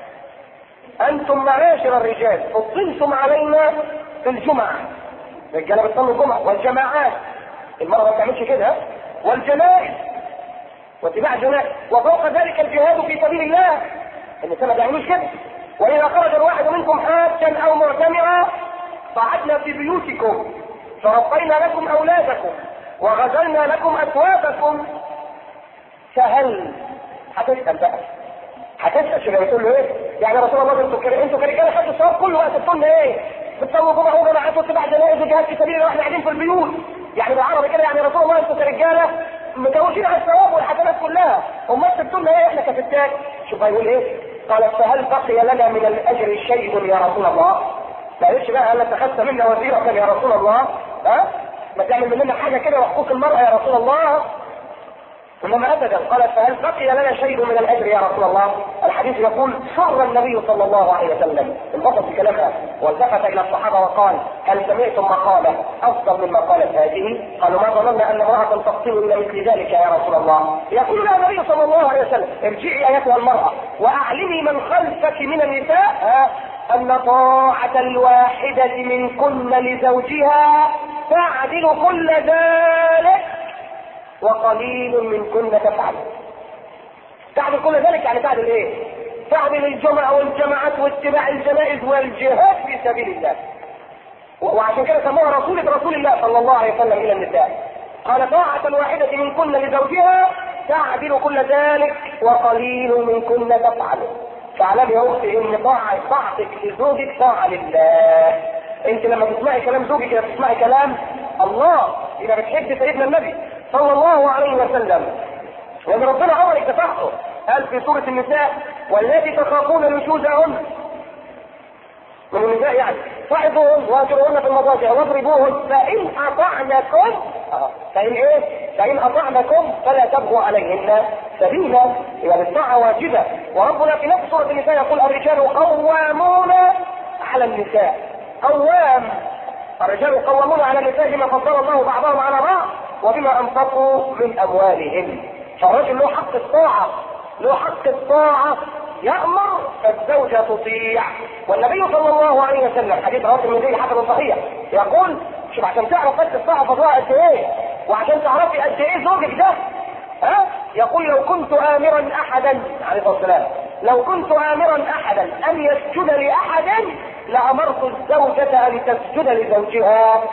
أنتم معاشر الرجال فضلتم علينا في الجمعة الرجالة بتصلوا الجمعة والجماعات المرأة ما بتعملش كده والجنائز واتباع الجنائز وفوق ذلك الجهاد في سبيل الله النساء ما بيعملوش كده وإذا خرج الواحد منكم حاجا أو معتمرا قعدنا في بيوتكم فربينا لكم أولادكم وغزلنا لكم أثوابكم فهل هتسأل بقى هتسأل شو بتقول له ايه؟ يعني يا رسول الله انتوا كده انتوا كرجاله خدتوا الثواب كله وقت السنه ايه؟ بتصلوا جمعه وجماعات واتباع جنائز وجهاد في سبيل الله واحنا قاعدين في البيوت يعني بالعربي كده يعني يا رسول الله انتوا كرجاله متوشين على الثواب والحسنات كلها امال سبتوا لنا ايه احنا كفتات؟ شوف هيقول ايه؟ قال فهل بقي لنا من الاجر شيء يا رسول الله؟ معلش بقى هل اتخذت منا وزيرة يا رسول الله؟ ها؟ ما تعمل مننا حاجه كده وحقوق المرأة يا رسول الله انما ابدا قالت فهل بقي لنا شيء من الاجر يا رسول الله؟ الحديث يقول سر النبي صلى الله عليه وسلم انبسط في كلامها والتفت الى الصحابه وقال هل سمعتم مقاله افضل مما قالت هذه؟ قالوا ما ظننا ان امراه تفصل الى مثل ذلك يا رسول الله. يقول لها النبي صلى الله عليه وسلم ارجعي ايتها المراه واعلمي من خلفك من النساء ها ان طاعه الواحده منكن لزوجها تعدل كل ذلك وقليل منكن تفعل تعدل كل ذلك يعني تعدل ايه تعدل الجمع والجماعات واتباع الجنائز والجهاد في سبيل الله وعشان كده سموها رسولة رسول الله صلى الله عليه وسلم الى النساء قال طاعة الواحدة منكن لزوجها تعدل كل ذلك وقليل منكن تفعل فاعلمي يا اختي ان طاعة طاعتك لزوجك طاعة لله انت لما تسمعي كلام زوجك لما تسمعي كلام الله اذا بتحب سيدنا النبي صلى الله عليه وسلم وان ربنا امرك بفحصه قال في سورة النساء والتي تخافون نشوزهن من النساء يعني صعدوهن واهجروهن في المضاجع واضربوهن فان اطعنكم فان ايه؟ فان اطعنكم فلا تبغوا عليهن سبيلا اذا الطاعه واجبه وربنا في نفس سوره النساء يقول الرجال قوامون على النساء قوام الرجال قوامون على النساء بما فضل الله بعضهم على بعض وبما انفقوا من اموالهم فالرجل له حق الطاعه له حق الطاعه يأمر فالزوجة تطيع والنبي صلى الله عليه وسلم حديث رواه الترمذي حسن صحيح يقول شوف عشان تعرف قد الطاعة فضلها قد ايه وعشان تعرفي قد ايه زوجك ده ها يقول لو كنت آمرا أحدا عليه الصلاة والسلام لو كنت آمرا أحدا أن يسجد لأحد لأمرت الزوجة أن تسجد لزوجها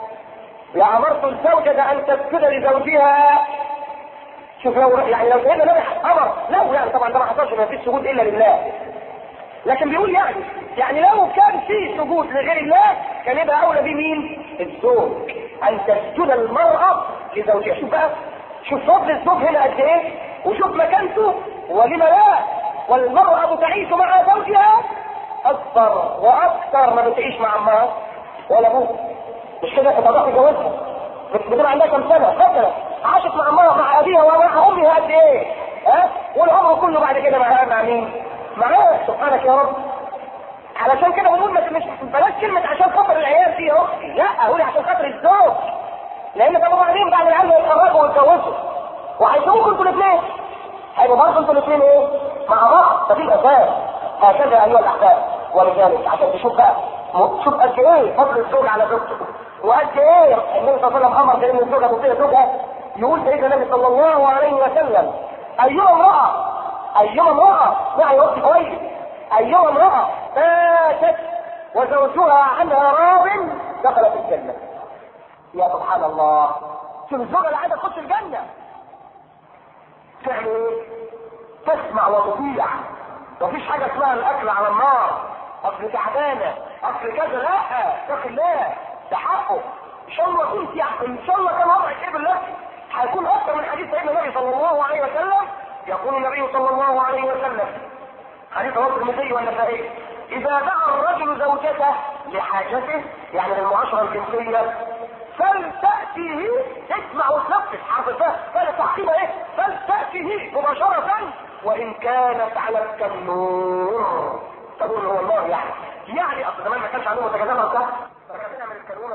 لأمرت الزوجة أن تسجد لزوجها شوف لو يعني لو سيدنا النبي امر لو يعني طبعا ده ما حصلش ما فيش سجود الا لله لكن بيقول يعني يعني لو كان في سجود لغير الله كان يبقى اولى بمين؟ الزوج ان تسجد المراه لزوجها شوف بقى شوف فضل الزوج هنا قد ايه وشوف مكانته ولما لا والمرأة تعيش مع زوجها أكثر وأكثر ما بتعيش مع أمها ولا أبوها مش كده تبقى جوازها بتبقى عندها كم سنة فترة عاشت مع امها مع ابيها ومع امها قد ايه؟ ها؟ والعمر كله بعد كده مع مع مين؟ معاه سبحانك يا رب. علشان كده بنقول مش بلاش كلمة عشان خاطر العيال دي يا اختي، لا قولي عشان خاطر الزوج. لان طب بعدين بعد العيال يتخرجوا ويتجوزوا. وهيسيبوكوا انتوا الاثنين. هيبقوا برضه انتوا الاثنين ايه؟ مع بعض، فدي الاساس. هكذا ايها الاحباب ولذلك عشان تشوف بقى شوف قد ايه فضل الزوج على زوجته وقد ايه النبي صلى الله عليه وسلم امر بان الزوجه تطيع زوجها يقول سيدنا النبي صلى الله عليه وسلم ايما امراه ايما امراه معي وقت كويس ايما امراه ماتت وزوجها عنها راض دخلت الجنه يا سبحان الله شوف الزوجه اللي عايزه تخش الجنه تعمل ايه؟ تسمع وتطيع مفيش حاجه اسمها الاكل على النار اصل تعبانه اصل كذا لا اتق الله ده حقه ان شاء الله كنت يعني ان شاء الله كان وضعك ايه بالله هيكون اكثر من حديث سيدنا النبي صلى الله عليه وسلم يقول النبي صلى الله عليه وسلم حديث رواه الترمذي والنسائي اذا دعا الرجل زوجته لحاجته يعني للمعاشره الجنسيه فلتأتيه اسمع وتنفذ حرف الفاء فلا تعقيب ايه فلتأتيه مباشرة وإن كانت على التنور تقول هو الله يعني يعني أصل زمان ما كانش عندهم متجاذبة وبتاع فكانت من الكانون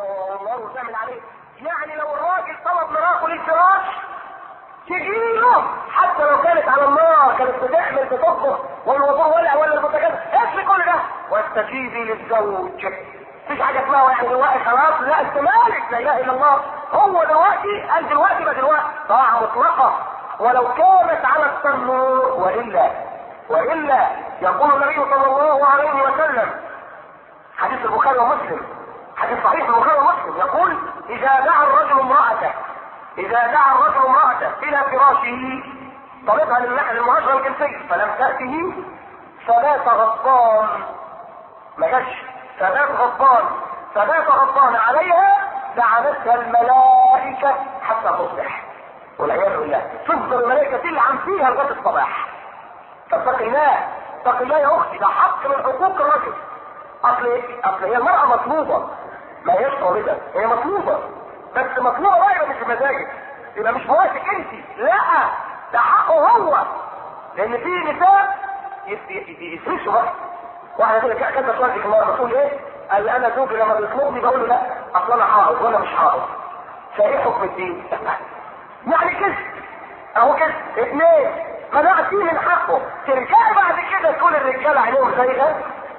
يعني يعني لو الراجل طلب مراته للفراش تجيله حتى لو كانت على النار كانت بتعمل بتطبخ والوضوء ولع ولا البوتاجاز ايش كل ده واستجيبي للزوج مفيش حاجه اسمها يعني دلوقتي خلاص لا انت مالك لا اله الا الله هو دلوقتي قال دلوقتي ما دلوقتي طاعه مطلقه ولو كانت على التنور والا والا يقول النبي صلى الله عليه وسلم حديث البخاري ومسلم حديث صحيح البخاري ومسلم يقول اذا دعا الرجل امراته اذا دعا الرجل امراته الى فراشه طلبها للمعاشره الجنسيه فلم تاته فبات غضبان ما جاش فبات غضبان فبات غضبان عليها دعمتها الملائكه حتى تصبح والعياذ بالله تفضل الملائكه تلعن فيها لغايه الصباح فاتق الله اتق الله يا اختي ده حق من حقوق الرجل اصل ايه؟ اصل هي المراه مطلوبه ما هيش طالبه هي مطلوبه بس مطلوبه بقى يبقى مش بمزاجك يبقى مش موافق انت لا ده حقه هو لان في نساء يسرسوا بقى واحده كده كانت تطلع المره بتقول ايه؟ قال انا زوجي لما بيطلبني بقول له لا اصل انا حائض وانا مش حائض فايه حكم الدين؟ يعني كده اهو كده اثنين منعتيه من حقه ترجعي بعد كده تقول الرجاله عليهم زيغه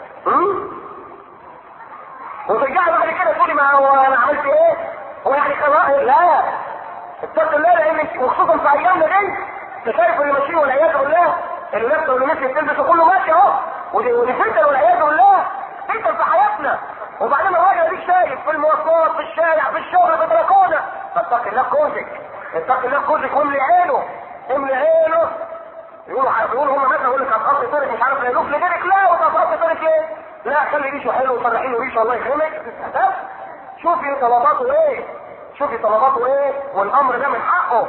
وترجعي بعد كده تقولي ما هو انا عملت ايه؟ هو يعني خلاص لا اتقوا الله لان وخصوصا في ايامنا دي انت شايف اللي ماشيين والعياذ بالله اللي لابسه واللي ماشي بتلبس كله ماشي اهو ودي ودي فتن والعياذ بالله فتن في حياتنا وبعدين الراجل اديك شايف في المواصلات في الشارع في الشغل في البلكونه فاتق الله في جوزك اتق الله في جوزك واملي عينه املي عينه يقولوا يقولوا هم مثلا يقول لك هتقصي طريق مش عارف يلوف لغيرك لا وتقصي طريق ايه؟ لا خلي ريشه حلو وصلحي له ريشه الله يكرمك بس شوفي طلباته ايه؟ شوفي طلباته ايه؟ والامر ده من حقه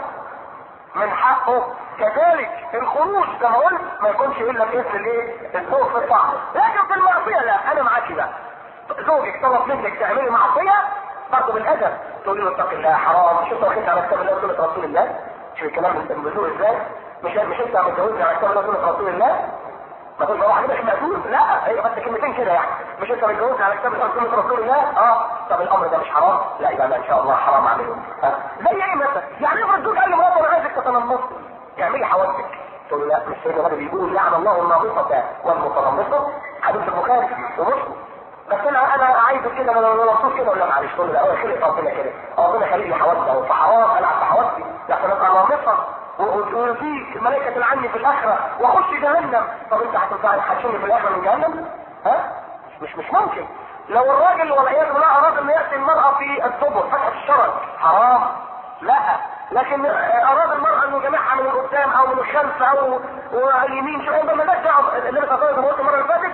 من حقه كذلك الخروج كما قلت ما يكونش الا باذن الايه؟ الذوق في الطعام لكن في المعصيه لا انا معاكي بقى زوجك طلب منك تعملي معصيه برضه بالادب تقولي له اتق الله حرام شوف واخدت على كتاب الله وسنه رسول الله شوف الكلام بذوق ازاي مش مش انت متجوزني على كتاب الله وسنه رسول الله ما تقولش هو حبيبك مأذون لا هي بس كلمتين كده يعني مش انت متجوزني على كتاب الله وسنه رسول الله اه طب الامر ده مش حرام لا يبقى لا ان شاء الله حرام اعمله زي ايه مثلا يعني افرض زوج قال لمراته انا عايزك تتنمصي اعملي حواجبك تقول له لا مش سيدنا النبي بيقول لعن الله الناقصه والمتنمصه حديث البخاري ومسلم بس انا انا عايزه كده انا مبسوط كده ولا معلش تقول له لا هو خلق ربنا كده ربنا خلق لي حواجبي اهو فحرام العب في حواجبي لكن ابقى ناقصه وفي ملائكة العني في الآخرة وأخش جهنم طب أنت هتنفعني هتشيلني في الآخرة من جهنم؟ ها؟ مش مش ممكن لو الراجل والعياذ بالله أراد أن يأتي المرأة في الدبر فتحة الشرج حرام لا لكن أراد المرأة أن يجمعها من القدام أو من الخلف أو اليمين شو ده مالناش دعوة النبي صلى الله عليه وسلم المرة اللي فاتت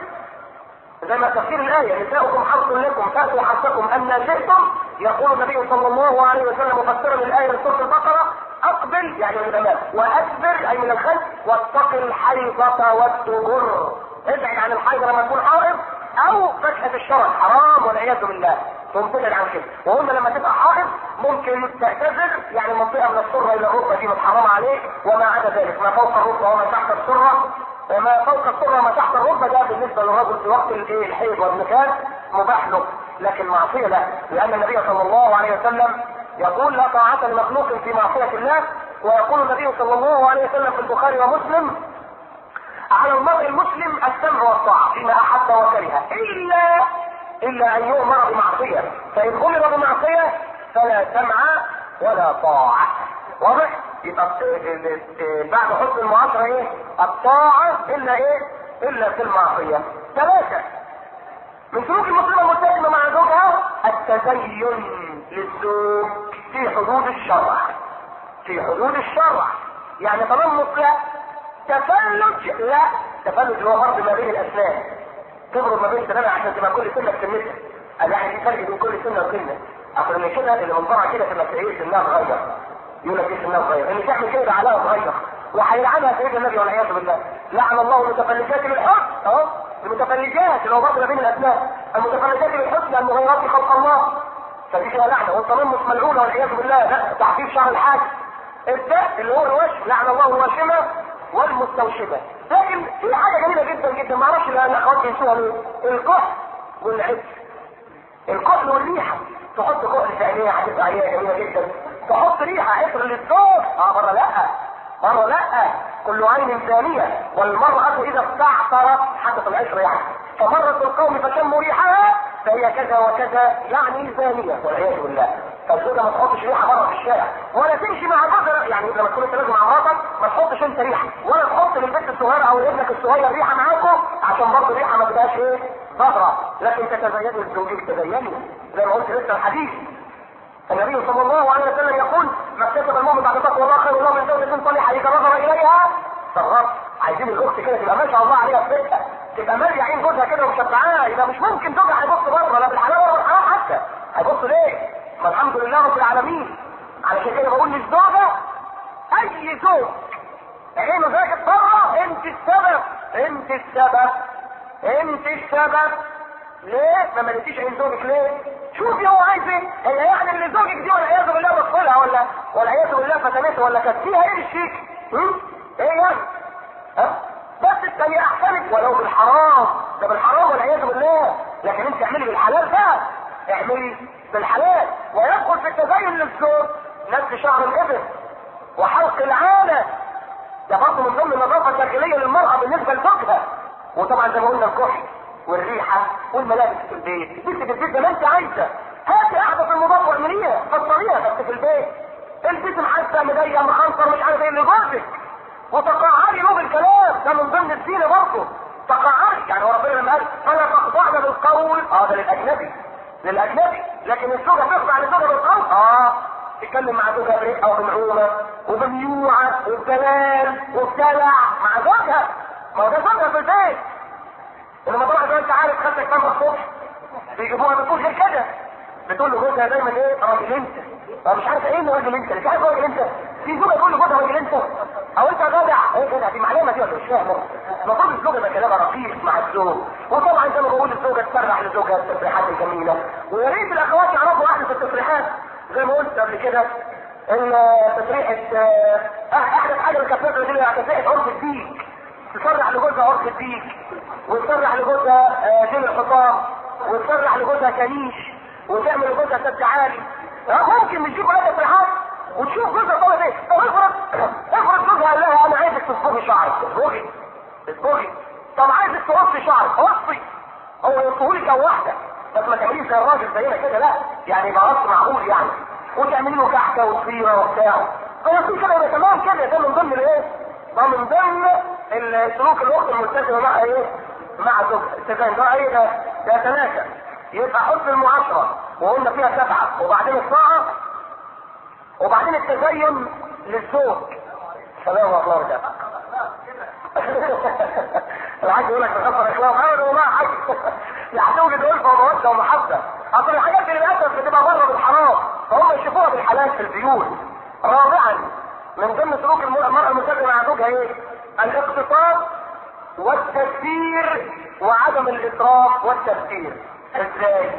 زي ما تفسير الآية نساؤكم حرث لكم فأتوا حرثكم أن شئتم يقول النبي صلى الله عليه وسلم مفسرا للآية من سورة البقرة أقبل يعني من الأمام وأدبر أي من الخلف واتق الحيضة والدبر ابعد عن الحيض لما تكون حائض أو فتحة الشرج حرام والعياذ بالله تبعد عن كده وقلنا لما تبقى حائض ممكن تعتذر يعني منطقة من السرة إلى الركبة دي محرمة عليك وما عدا ذلك ما فوق الركبة وما تحت السرة وما فوق السرة وما تحت الركبة ده بالنسبة للرجل في وقت الايه الحيض والنفاس مباح له لكن معصية لا لأن النبي صلى الله عليه وسلم يقول لا طاعة لمخلوق في معصية الله ويقول النبي صلى الله عليه وسلم في البخاري ومسلم على المرء المسلم السمع والطاعة فيما أحب وكره إلا إلا أن يؤمر بمعصية فإن أمر بمعصية فلا سمع ولا طاعة واضح؟ يبقى بعد حسن المعاشرة إيه؟ الطاعة إلا إيه؟ إلا في المعصية. ثلاثة من سلوك المسلمة الملتزمة مع زوجها التزين للزوج في حدود الشرع. في حدود الشرع. يعني تنمط لا تفلج لا تفلج هو فرض ما بين الأسنان. تضرب ما بين سنانها عشان تبقى كل سنة بسنتها. قال يعني في فرق بين كل سنة وسنة. أصل من كده اللي منظرها كده تبقى تعيش سنها صغير. يقول لك ايه سنها صغير. اللي تعمل كده عليها صغير. وهيلعنها سيدنا النبي والعياذ بالله. لعن الله المتفلجات بالحسن اهو المتفلجات اللي هو برضه ما بين الاسماء المتفلجات بالحسن المغيرات خلق الله فدي فيها لعنه والتنمص ملعونه والعياذ بالله لا تحفيف شعر الحاج الداء اللي هو الوشم لعن الله الواشمه والمستوشمه لكن في حاجه جميله جدا جدا ما اعرفش الاخوات بينسوها ليه الكحل والعز الكحل والريحه تحط كحل في عينيها هتبقى عينيها جميله جدا تحط ريحه عطر للزوج اه بره لا بره لا كل عين ثانيه والمراه اذا استعطرت حدث العشر يعني فمرت القوم فشموا ريحها فهي كذا وكذا يعني ثانيه والعياذ بالله فالزوجه ما تحطش ريحه بره في الشارع ولا تمشي مع جوزها يعني لما تكون انت لازم مع مراتك ما تحطش انت ريحه ولا تحط للبنت الصغيره او لابنك الصغير ريحه معاكم عشان برضه الريحه ما تبقاش ايه ضاره لكن تتزينوا لزوجك تزينوا زي ما قلت لسه الحديث النبي صلى الله عليه وسلم يقول ما اكتسب المؤمن بعد تقوى الله خير الله من زوجة صالحة إذا نظر إليها سرت عايزين الأخت كده تبقى ما شاء الله عليها في بيتها تبقى مالية عين جوزها كده ومشبعاه يبقى مش ممكن زوجها هيبص بره لا بالحلال ولا بالحرام حتى هيبص ليه؟ ما الحمد لله رب العالمين علشان كده بقول للزوجة أي زوج عينه زاكت بره أنت السبب أنت السبب أنت السبب ليه؟ ما مليتيش عين زوجك ليه؟ شوفي هو عايز ايه؟ هي يعني اللي زوجك دي والعياذ بالله بصلها ولا والعياذ بالله فتنتها ولا كانت فيها ايه الشيك؟ هم؟ ايه يعني؟ ها؟ بس الثانية احسنت ولو بالحرام ده بالحرام والعياذ بالله لكن انت اعملي بالحلال بقى اعملي بالحلال ويدخل في التزين للزوج نفس شعر الابن وحلق العانة ده برضه من ضمن النظافة الداخلية للمرأة بالنسبة لزوجها وطبعا زي ما قلنا الكحل والريحة والملابس في البيت بس في البيت زي ما انت عايزة هاتي قاعدة في المضاف واعمليها فصليها بس في البيت البيت محسة مضيق مخنصر مش عارف ايه اللي جوزك وتقعري له بالكلام ده من ضمن الدين برضه تقعري يعني هو ربنا لما قال فلا تخضعن بالقول اه ده للاجنبي للاجنبي لكن الزوجه تخضع للزوجه بالقول اه تتكلم مع زوجها برقه وبمعونه وبميوعه وبجلال وبدلع مع زوجها ما هو ده زوجها في البيت ولما طبعا زي انت عارف خدتك كام الصبح بيجيبوها بتقول غير كده بتقول له جوزها دايما ايه راجل انت هو مش عارف ايه راجل انت مش عارف راجل انت في زوجه تقول لجوزها راجل انت او انت جدع ايه كده دي معلومه دي ولا مش فاهم المفروض الزوجه يبقى كلامها رقيق مع الزوج وطبعا زي ما بقول الزوجه تسرح لزوجها التسريحات الجميله ويا ريت الاخوات يعرفوا احد في التسريحات زي ما قلت قبل كده ان تسريحه احدث حاجه من كفايه الرجل تسريحه عرف الديك تسرح لجوزها عرف الديك وتسرح لجوزها جيل الحصان وتسرح لجوزها كنيش وتعمل لجوزها سد عالي ممكن مش يجيبوا هذا تسريحات وتشوف جوزها طالب ايه طب افرض افرض جوزها قال لها انا عايزك تصبغي شعرك تصبغي تصبغي طب عايزك تقصي شعرك قصي هو يقصهولك او واحده بس ما تعمليش زي الراجل زينا كده لا يعني يبقى قص معقول يعني وتعملي له كحكه وصفيره وبتاع فيصير كده يبقى تمام كده ده من ضمن الايه؟ ده من ضمن السلوك الاخت الملتزمه مع ايه؟ مع زوجها التزام ده ايه ده؟ ده ثلاثه يبقى حسن المعاشره وقلنا فيها سبعه وبعدين الطاعه وبعدين التزين للزوج سلام الله وبركاته الحاج يقول لك تكسر اخلاق ابدا والله يا حاج يحتوج دول وموده ومحبه اصل الحاجات اللي للاسف بتبقى بره بالحرام فهم يشوفوها بالحلال في البيوت رابعا من ضمن سلوك المرأة الملتزمة مع زوجها ايه؟ الاقتصاد والتدبير وعدم الاسراف والتفكير ازاي؟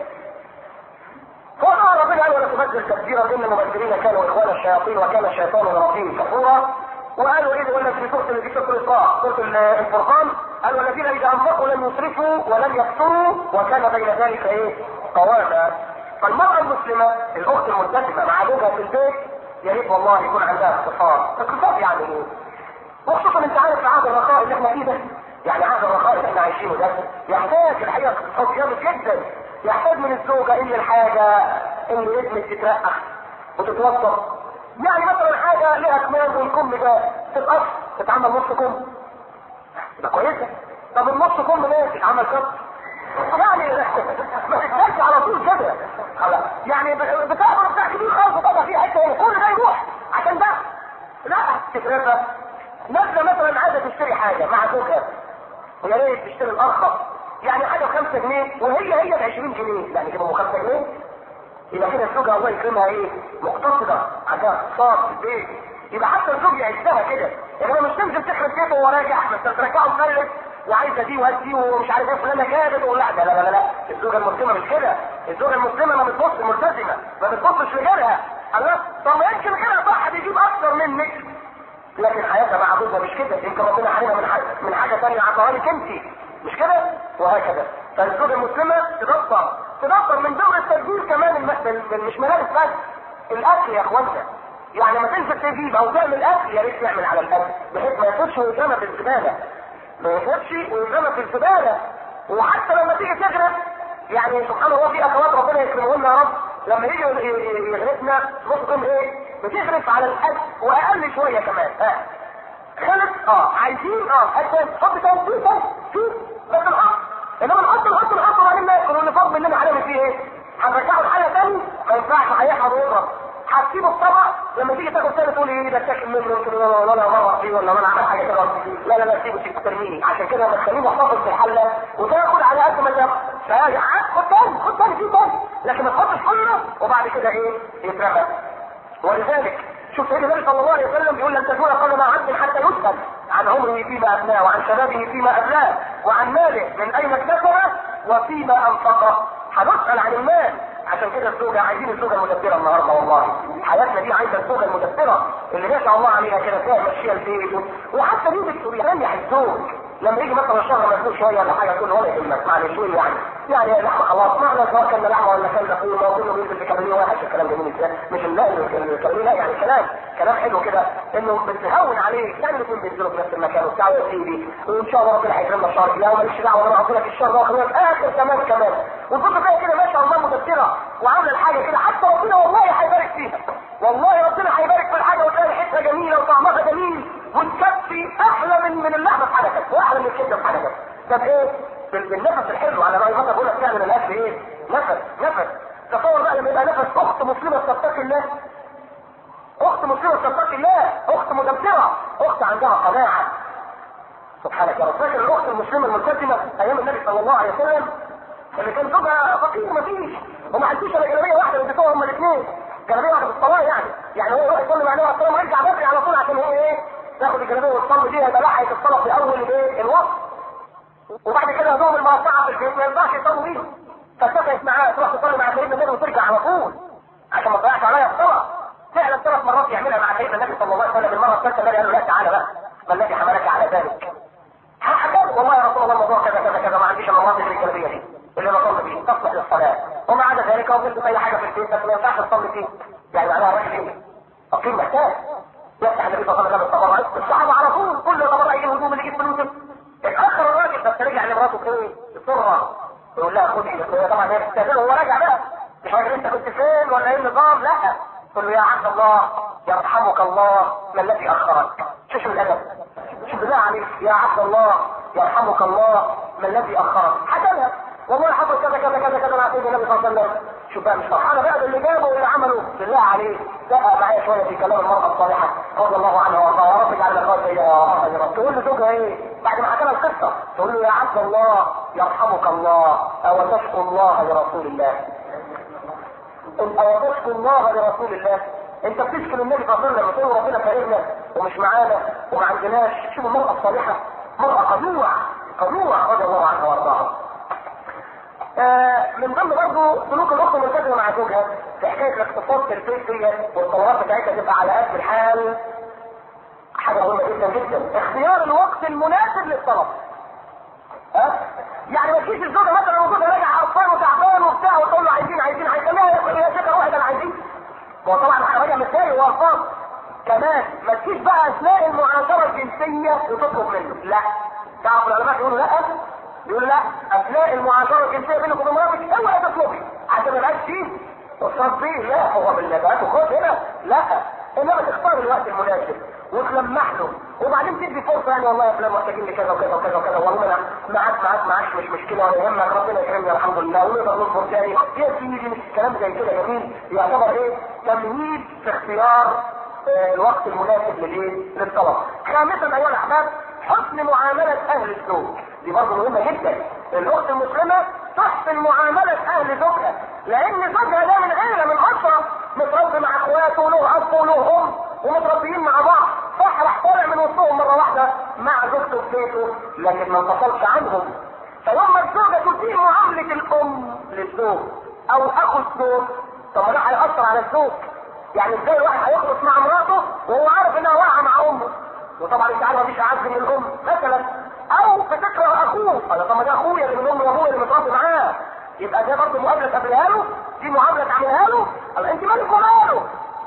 فقال ربنا قال ولا تبذل تبذيرا ان المبذرين كانوا اخوان الشياطين وكان الشيطان لربهم كفورا وقالوا ايه ولا في سوره اللي في سوره الاسراء سوره الفرقان قال والذين اذا انفقوا لم يسرفوا ولم يقتروا وكان بين ذلك ايه؟ قواما فالمرأة المسلمة الأخت الملتزمة مع زوجها في البيت يا ريت والله يكون عندها اقتصاد، اقتصاد يعني ايه؟ وخصوصا انت عارف عهد الرخاء اللي احنا فيه ده يعني عهد الرخاء اللي احنا عايشينه ده يحتاج الحقيقة اقتصاد جامد جدا يحتاج من الزوجة ان الحاجة ان ابنك تترقى وتتوسط يعني مثلا حاجة لها كمام والكم ده تتقص تتعمل نص كم ده كويسة طب النص كم ليه تتعمل كم يعني ما تتكلش على طول كده يعني بتعمل بتاع كبير خالص وطبعا في حته هنا كل ده يروح عشان ده لا تكرفه نازله مثلا عايزه تشتري حاجه مع زوجها ويا ريت تشتري الارخص يعني حاجه ب 5 جنيه وهي هي ب 20 جنيه يعني كده 5 جنيه يبقى كده الزوجه الله يكرمها ايه؟ مقتصده عندها اقتصاد في البيت يبقى حتى الزوج يعزها كده يعني مش تنزل تخرب بيته وهو راجع بس ترجعه مفلس وعايزه دي وهات دي ومش عارف ايه فلانه جابت ولا لا لا لا لا الزوجه المسلمه مش كده الزوجه المسلمه ما بتبص ملتزمه ما بتبصش لغيرها الله طب ما يمكن غيرها صح بيجيب اكتر منك لكن حياتها مع جوزها مش كده يمكن ربنا حرمها من حاجه من حاجه ثانيه عطاها لك انت مش كده وهكذا فالزوجه المسلمه تدبر تدبر من ضمن التدبير كمان الم... بال- مش ملابس بس الاكل يا اخوانا يعني ما تنسى تجيب او تعمل اكل يا ريت تعمل على الاكل بحيث ما يفوتش ويترمى في الزباله ما يفوتش ويترمى في الزباله وحتى لما تيجي تغرف يعني سبحان الله في اخوات ربنا يكرمهن يا رب لما يجي ي- ي- يغرفنا نص ايه بتغرف على الاكل واقل شويه كمان ها خلص اه عايزين اه عايزين حط تاني في تاني في بس نحط انما نحط نحط نحط وبعدين ناكل واللي فاضل مننا هنعمل فيه ايه؟ هنرجعه لحاجه تاني ما ينفعش هيحضر ويضرب هتسيبه الطبق لما تيجي تاكل تاني تقول ايه ده تاكل منه يمكن ولا ولا انا مره فيه ولا انا عمل حاجه كده لا لا لا سيبه سيبه ترميني عشان كده لما تخليه محتفظ في الحله وتاكل على قد ما تاكل فيا خد تاني خد تاني في تاني لكن ما تحطش كله وبعد كده ايه يترمى ولذلك شوف سيدنا النبي صلى الله عليه وسلم بيقول لن تزول قدم عبد حتى يسأل عن عمره فيما ابناه وعن شبابه فيما ابلاه وعن ماله من اين اكتسبه وفيما انفقه هنسأل عن المال عشان كده الزوجة عايزين الزوجة المدبرة النهارده والله حياتنا دي عايزة الزوجة المدبرة اللي ما شاء الله عليها كده فيها ماشية البيت وحتى دي بيريح الزوج لما يجي مثلا الشهر مزنوق شويه ولا حاجه تقول له ولا يهمك معلش شويه يعني يعني لحمه خلاص ما احنا سواء كان لحمه ولا كان لحوم ما كله بينزل في كلامي وحش الكلام جميل ازاي مش النقل الكلامي لا يعني كلام كلام حلو كده انه بتهون عليك يعني الاثنين بينزلوا في نفس المكان وبتاع يا سيدي وان شاء الله ربنا هيكرمنا الشهر لا ماليش دعوه انا اعطي لك الشهر ده واخليك اخر كمان كمان وتبص فيها كده ما شاء الله مدبره وعامله الحاجه كده حتى ربنا والله هيبارك فيها والله ربنا هيبارك في الحاجه وتلاقي ريحتها جميله وطعمها جميل وتكفي احلى من من اللحمه في حاجه واحلى من الكبده في حاجه ده بايه؟ بال- بالنفس الحلو على راي مثلا بقول لك تعمل الاكل ايه؟ نفس نفس تصور بقى لما يبقى نفس اخت مسلمه تتقي الله اخت مسلمه تتقي الله اخت مدبره اخت عندها قناعه سبحانك يا رب فاكر الاخت المسلمه الملتزمه ايام النبي صلى الله عليه وسلم اللي كان زوجها فقير مفيش وما عندوش الا جلابيه واحده بيلبسوها هما الاثنين جلابيه واحده في الصلاه يعني يعني هو يروح يصلي مع النبي عليه الصلاه والسلام ويرجع بدري على طول عشان هو ايه تاخد الجلابيه وتصلي بيها يبقى لحقت الصلاه في اول الايه الوقت وبعد كده هدوم المرصعه في البيت ما ينفعش يصلوا بيها فاتفقت معاه تروح تصلي مع سيدنا النبي وترجع على طول عشان ما تضيعش عليا الصلاه فعلا ثلاث مرات يعملها مع سيدنا النبي صلى الله عليه وسلم المره الثالثه النبي قال له لا تعالى بقى ما الذي حملك على ذلك؟ حكى والله يا رسول الله الموضوع كذا كذا كذا ما عنديش الا مناطق الجلبيه دي اللي بصلي فيه تصلح للصلاه وما عدا ذلك وفضلت اي حاجه في البيت بس ما ينفعش تصلي فيه يعني معناها راجل ايه؟ فقير محتاج يفتح النبي صلى الله عليه وسلم التبرع الصحابه على طول كل تبرع يجيب هدوم اللي يجيب فلوس اتاخر الراجل بس رجع لمراته ايه؟ بسرعه يقول لها خدي هي طبعا هي بتستاذنه وهو راجع بقى مش راجل انت كنت فين ولا ايه النظام لا تقول له يا عبد الله يرحمك الله ما الذي اخرك شوف الادب شوف بالله عليك يا عبد الله يرحمك الله ما الذي اخرك حكى لها والله حصل كذا كذا كذا كذا مع سيدنا النبي صلى الله عليه وسلم شوف بقى مش فرحانه بقى باللي جابه واللي عمله بالله عليك دقق معايا شويه في كلام المراه الصالحه رضي الله عنها وارضاها يا رب اجعل لقاء يا رب تقول لزوجها ايه بعد ما حكى لها القصه تقول له يا عبد الله يرحمك الله او تشكو الله لرسول الله او تشكو الله لرسول الله انت بتشكي للنبي صلى الله عليه وسلم بتقول ربنا فارغنا ومش معانا وما عندناش شوف المراه الصالحه مراه قنوع قنوع رضي الله عنها وارضاها آه، من ضمن برضه سلوك الاخت الملتزمه مع زوجها في حكايه الاقتصاد في البيت ديت والطلبات بتاعتها تبقى على قد الحال حاجه مهمه جدا جدا اختيار الوقت المناسب للطلب ها يعني ما تجيش الزوجه مثلا وجودها راجع عرفان وتعبان وبتاع وتقول له عايزين عايزين هيخليها ياكل يا شيخه واحد انا عايزين هو طبعا راجع متضايق وقرفان كمان ما تجيش بقى اثناء المعاشره الجنسيه وتطلب منه لا تعرف العلماء يقولوا لا يقول لا اثناء المعاشره الجنسيه بينك وبين مراتك اوعى تطلبي عشان ما يبقاش فيه تصرف فيه لا هو بالنبات وخد هنا لا انما تختار الوقت المناسب وتلمح له وبعدين تدي فرصه يعني والله يا فلان محتاجين لكذا وكذا وكذا وكذا والله انا معاك معاك معاك مش مشكله ولا يهمك ربنا يكرمني الحمد لله ونقدر نصبر تاني يا سيدي مش كلام زي كده جميل يعتبر ايه تمهيد في اختيار آه، الوقت المناسب للايه؟ للطلب. خامسا ايها الاحباب حسن معامله اهل الزوج دي برضه مهمه جدا الاخت المسلمه تحسن معامله اهل زوجها لان زوجها ده من عيله من اسره متربي مع اخواته وله اب وله ام ومتربيين مع بعض صح راح طالع من وسطهم مره واحده مع زوجته في بيته لكن ما انفصلش عنهم فلما الزوجه تسيء معامله الام للزوج او اخو الزوج طب ما ده هيأثر على الزوج يعني ازاي الواحد هيخلص مع مراته وهو عارف انها واقعه مع امه وطبعا انت عارف مفيش اعز من الام مثلا او بتكره اخوه قال طب ما ده اخويا اللي من امي وابويا اللي متربي معاه يبقى ده برضه مقابله تقابلها له دي معامله تعملها له قال انت مالك وماله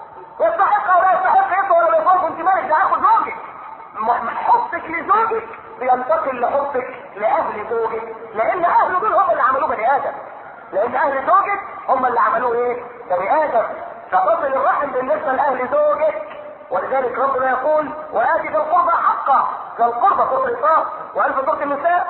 يستحق ولا يستحق يطلع ولا يفوق انت مالك ده اخو زوجك م- حبك لزوجك بينتقل لحبك لاهل زوجك لان اهل دول هم اللي عملوه بني ادم لان اهل زوجك هم اللي عملوه ايه بني ادم فتصل الرحم بالنسبه لاهل زوجك ولذلك ربنا يقول وآتي ذي القربى حقه ذي القربى سورة الإسراء وألف سورة النساء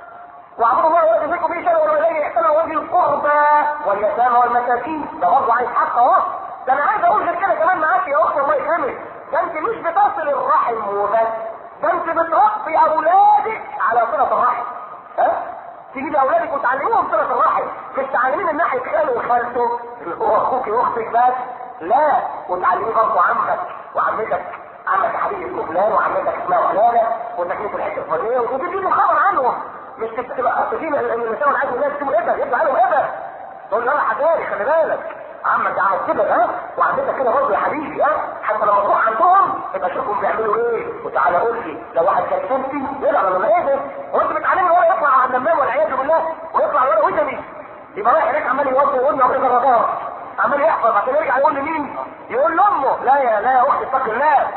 واعبدوا الله ولا تشركوا به شيئا وبالوالدين احسانا وذي القربى واليتامى والمساكين ده برضه عايز حق اهو ده انا عايز اقول غير كده كمان معاك يا اخت الله يكرمك ده انت مش بتصل الرحم وبس ده انت بتربي اولادك على صله الرحم ها تجيب اولادك وتعلميهم صله الرحم مش تعلمين من ناحيه خاله وخالته اللي هو اخوك واختك بس لا وتعلميه برضه عمك وعمتك عمك يا حبيبي اسمه فلان وعمتك اسمها فلانه وتكليف الحته الفلانيه وتديله خبر عنهم مش تبقى اصلين النساء والعيال والناس يجيبوا ابر يبقى عليهم ابر تقول له انا حذاري خلي بالك عمك عمل كده ها وعمتك كده برضه يا حبيبي ها حتى لما تروح عندهم يبقى شوفهم بيعملوا ايه وتعالى قول لي لو واحد كان شفتي يلعب ولا ايه ده وانت بتعلمه هو يطلع على النمام والعياذ بالله ويطلع ولا وجمي يبقى رايح هناك عمال يوضي ويقول له ابن الرضاعه عمال يحفظ عشان يرجع يقول لمين؟ يقول لامه لا يا لا يا اختي اتق الله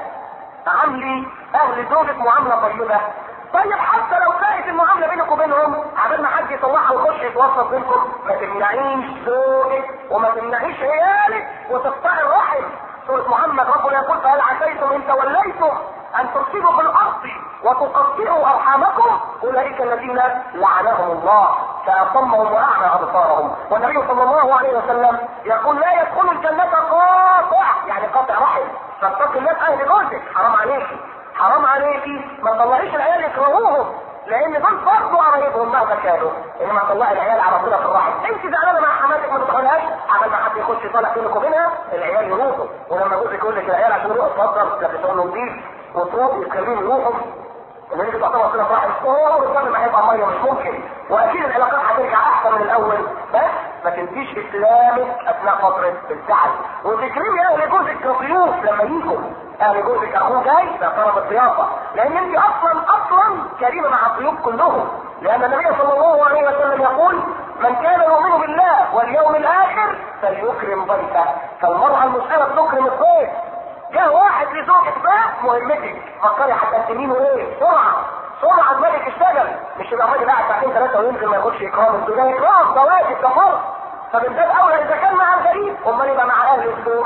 عاملي اهل زوجك معامله طيبه طيب حتى لو كانت المعامله بينك وبينهم عبال ما حد يطلعها ويخش يتوسط بينكم ما تمنعيش زوجك وما تمنعيش عيالك وتقطعي الرحم سورة محمد ربنا يقول فهل عسيتم ان توليتم ان تفسدوا في الارض وتقطعوا ارحامكم اولئك الذين لعنهم الله فاصمهم واعمى ابصارهم والنبي صلى الله عليه وسلم يقول لا يدخل الجنه قاطع يعني قاطع رحم فاتقي الله في اهل جوزك حرام عليكي حرام عليكي ما تطلعيش العيال يكرهوهم لان دول برضه قرايبهم مهما كانوا انما تطلعي العيال على طول في الرحم انت زعلانه مع حماتك ما تدخلهاش عمل ما حد يخش يطلع بينك وبينها العيال يروحوا ولما جوزك يقول لك العيال عشان يروحوا اتفضل لبسوا له نضيف وتروح يتكلموا يروحوا ان انت تعتبر صله رحم اوه الدم ما هيبقى ميه مش ممكن واكيد العلاقات هترجع احسن من الاول بس ما تنسيش اسلامك اثناء فتره الزعل وتكرمي اهل جوزك كضيوف لما يجوا اهل جوزك اخوه جاي ده طلب الضيافه لان انت اصلا اصلا كريمه مع الضيوف كلهم لان النبي صلى الله عليه وسلم يقول من كان يؤمن بالله واليوم الاخر فليكرم ضيفه فالمراه المسلمه تكرم الضيف جاء واحد لزوجك بقى مهمتك فكري هتقدمي له ايه بسرعه سرعه دماغك اشتغل مش يبقى الراجل قاعد ساعتين ثلاثه وينزل ما ياخدش اكرام الزوج ده اكرام ده واجب ده فرض فمن باب اولى اذا كان مع الغريب امال يبقى مع اهل الزوج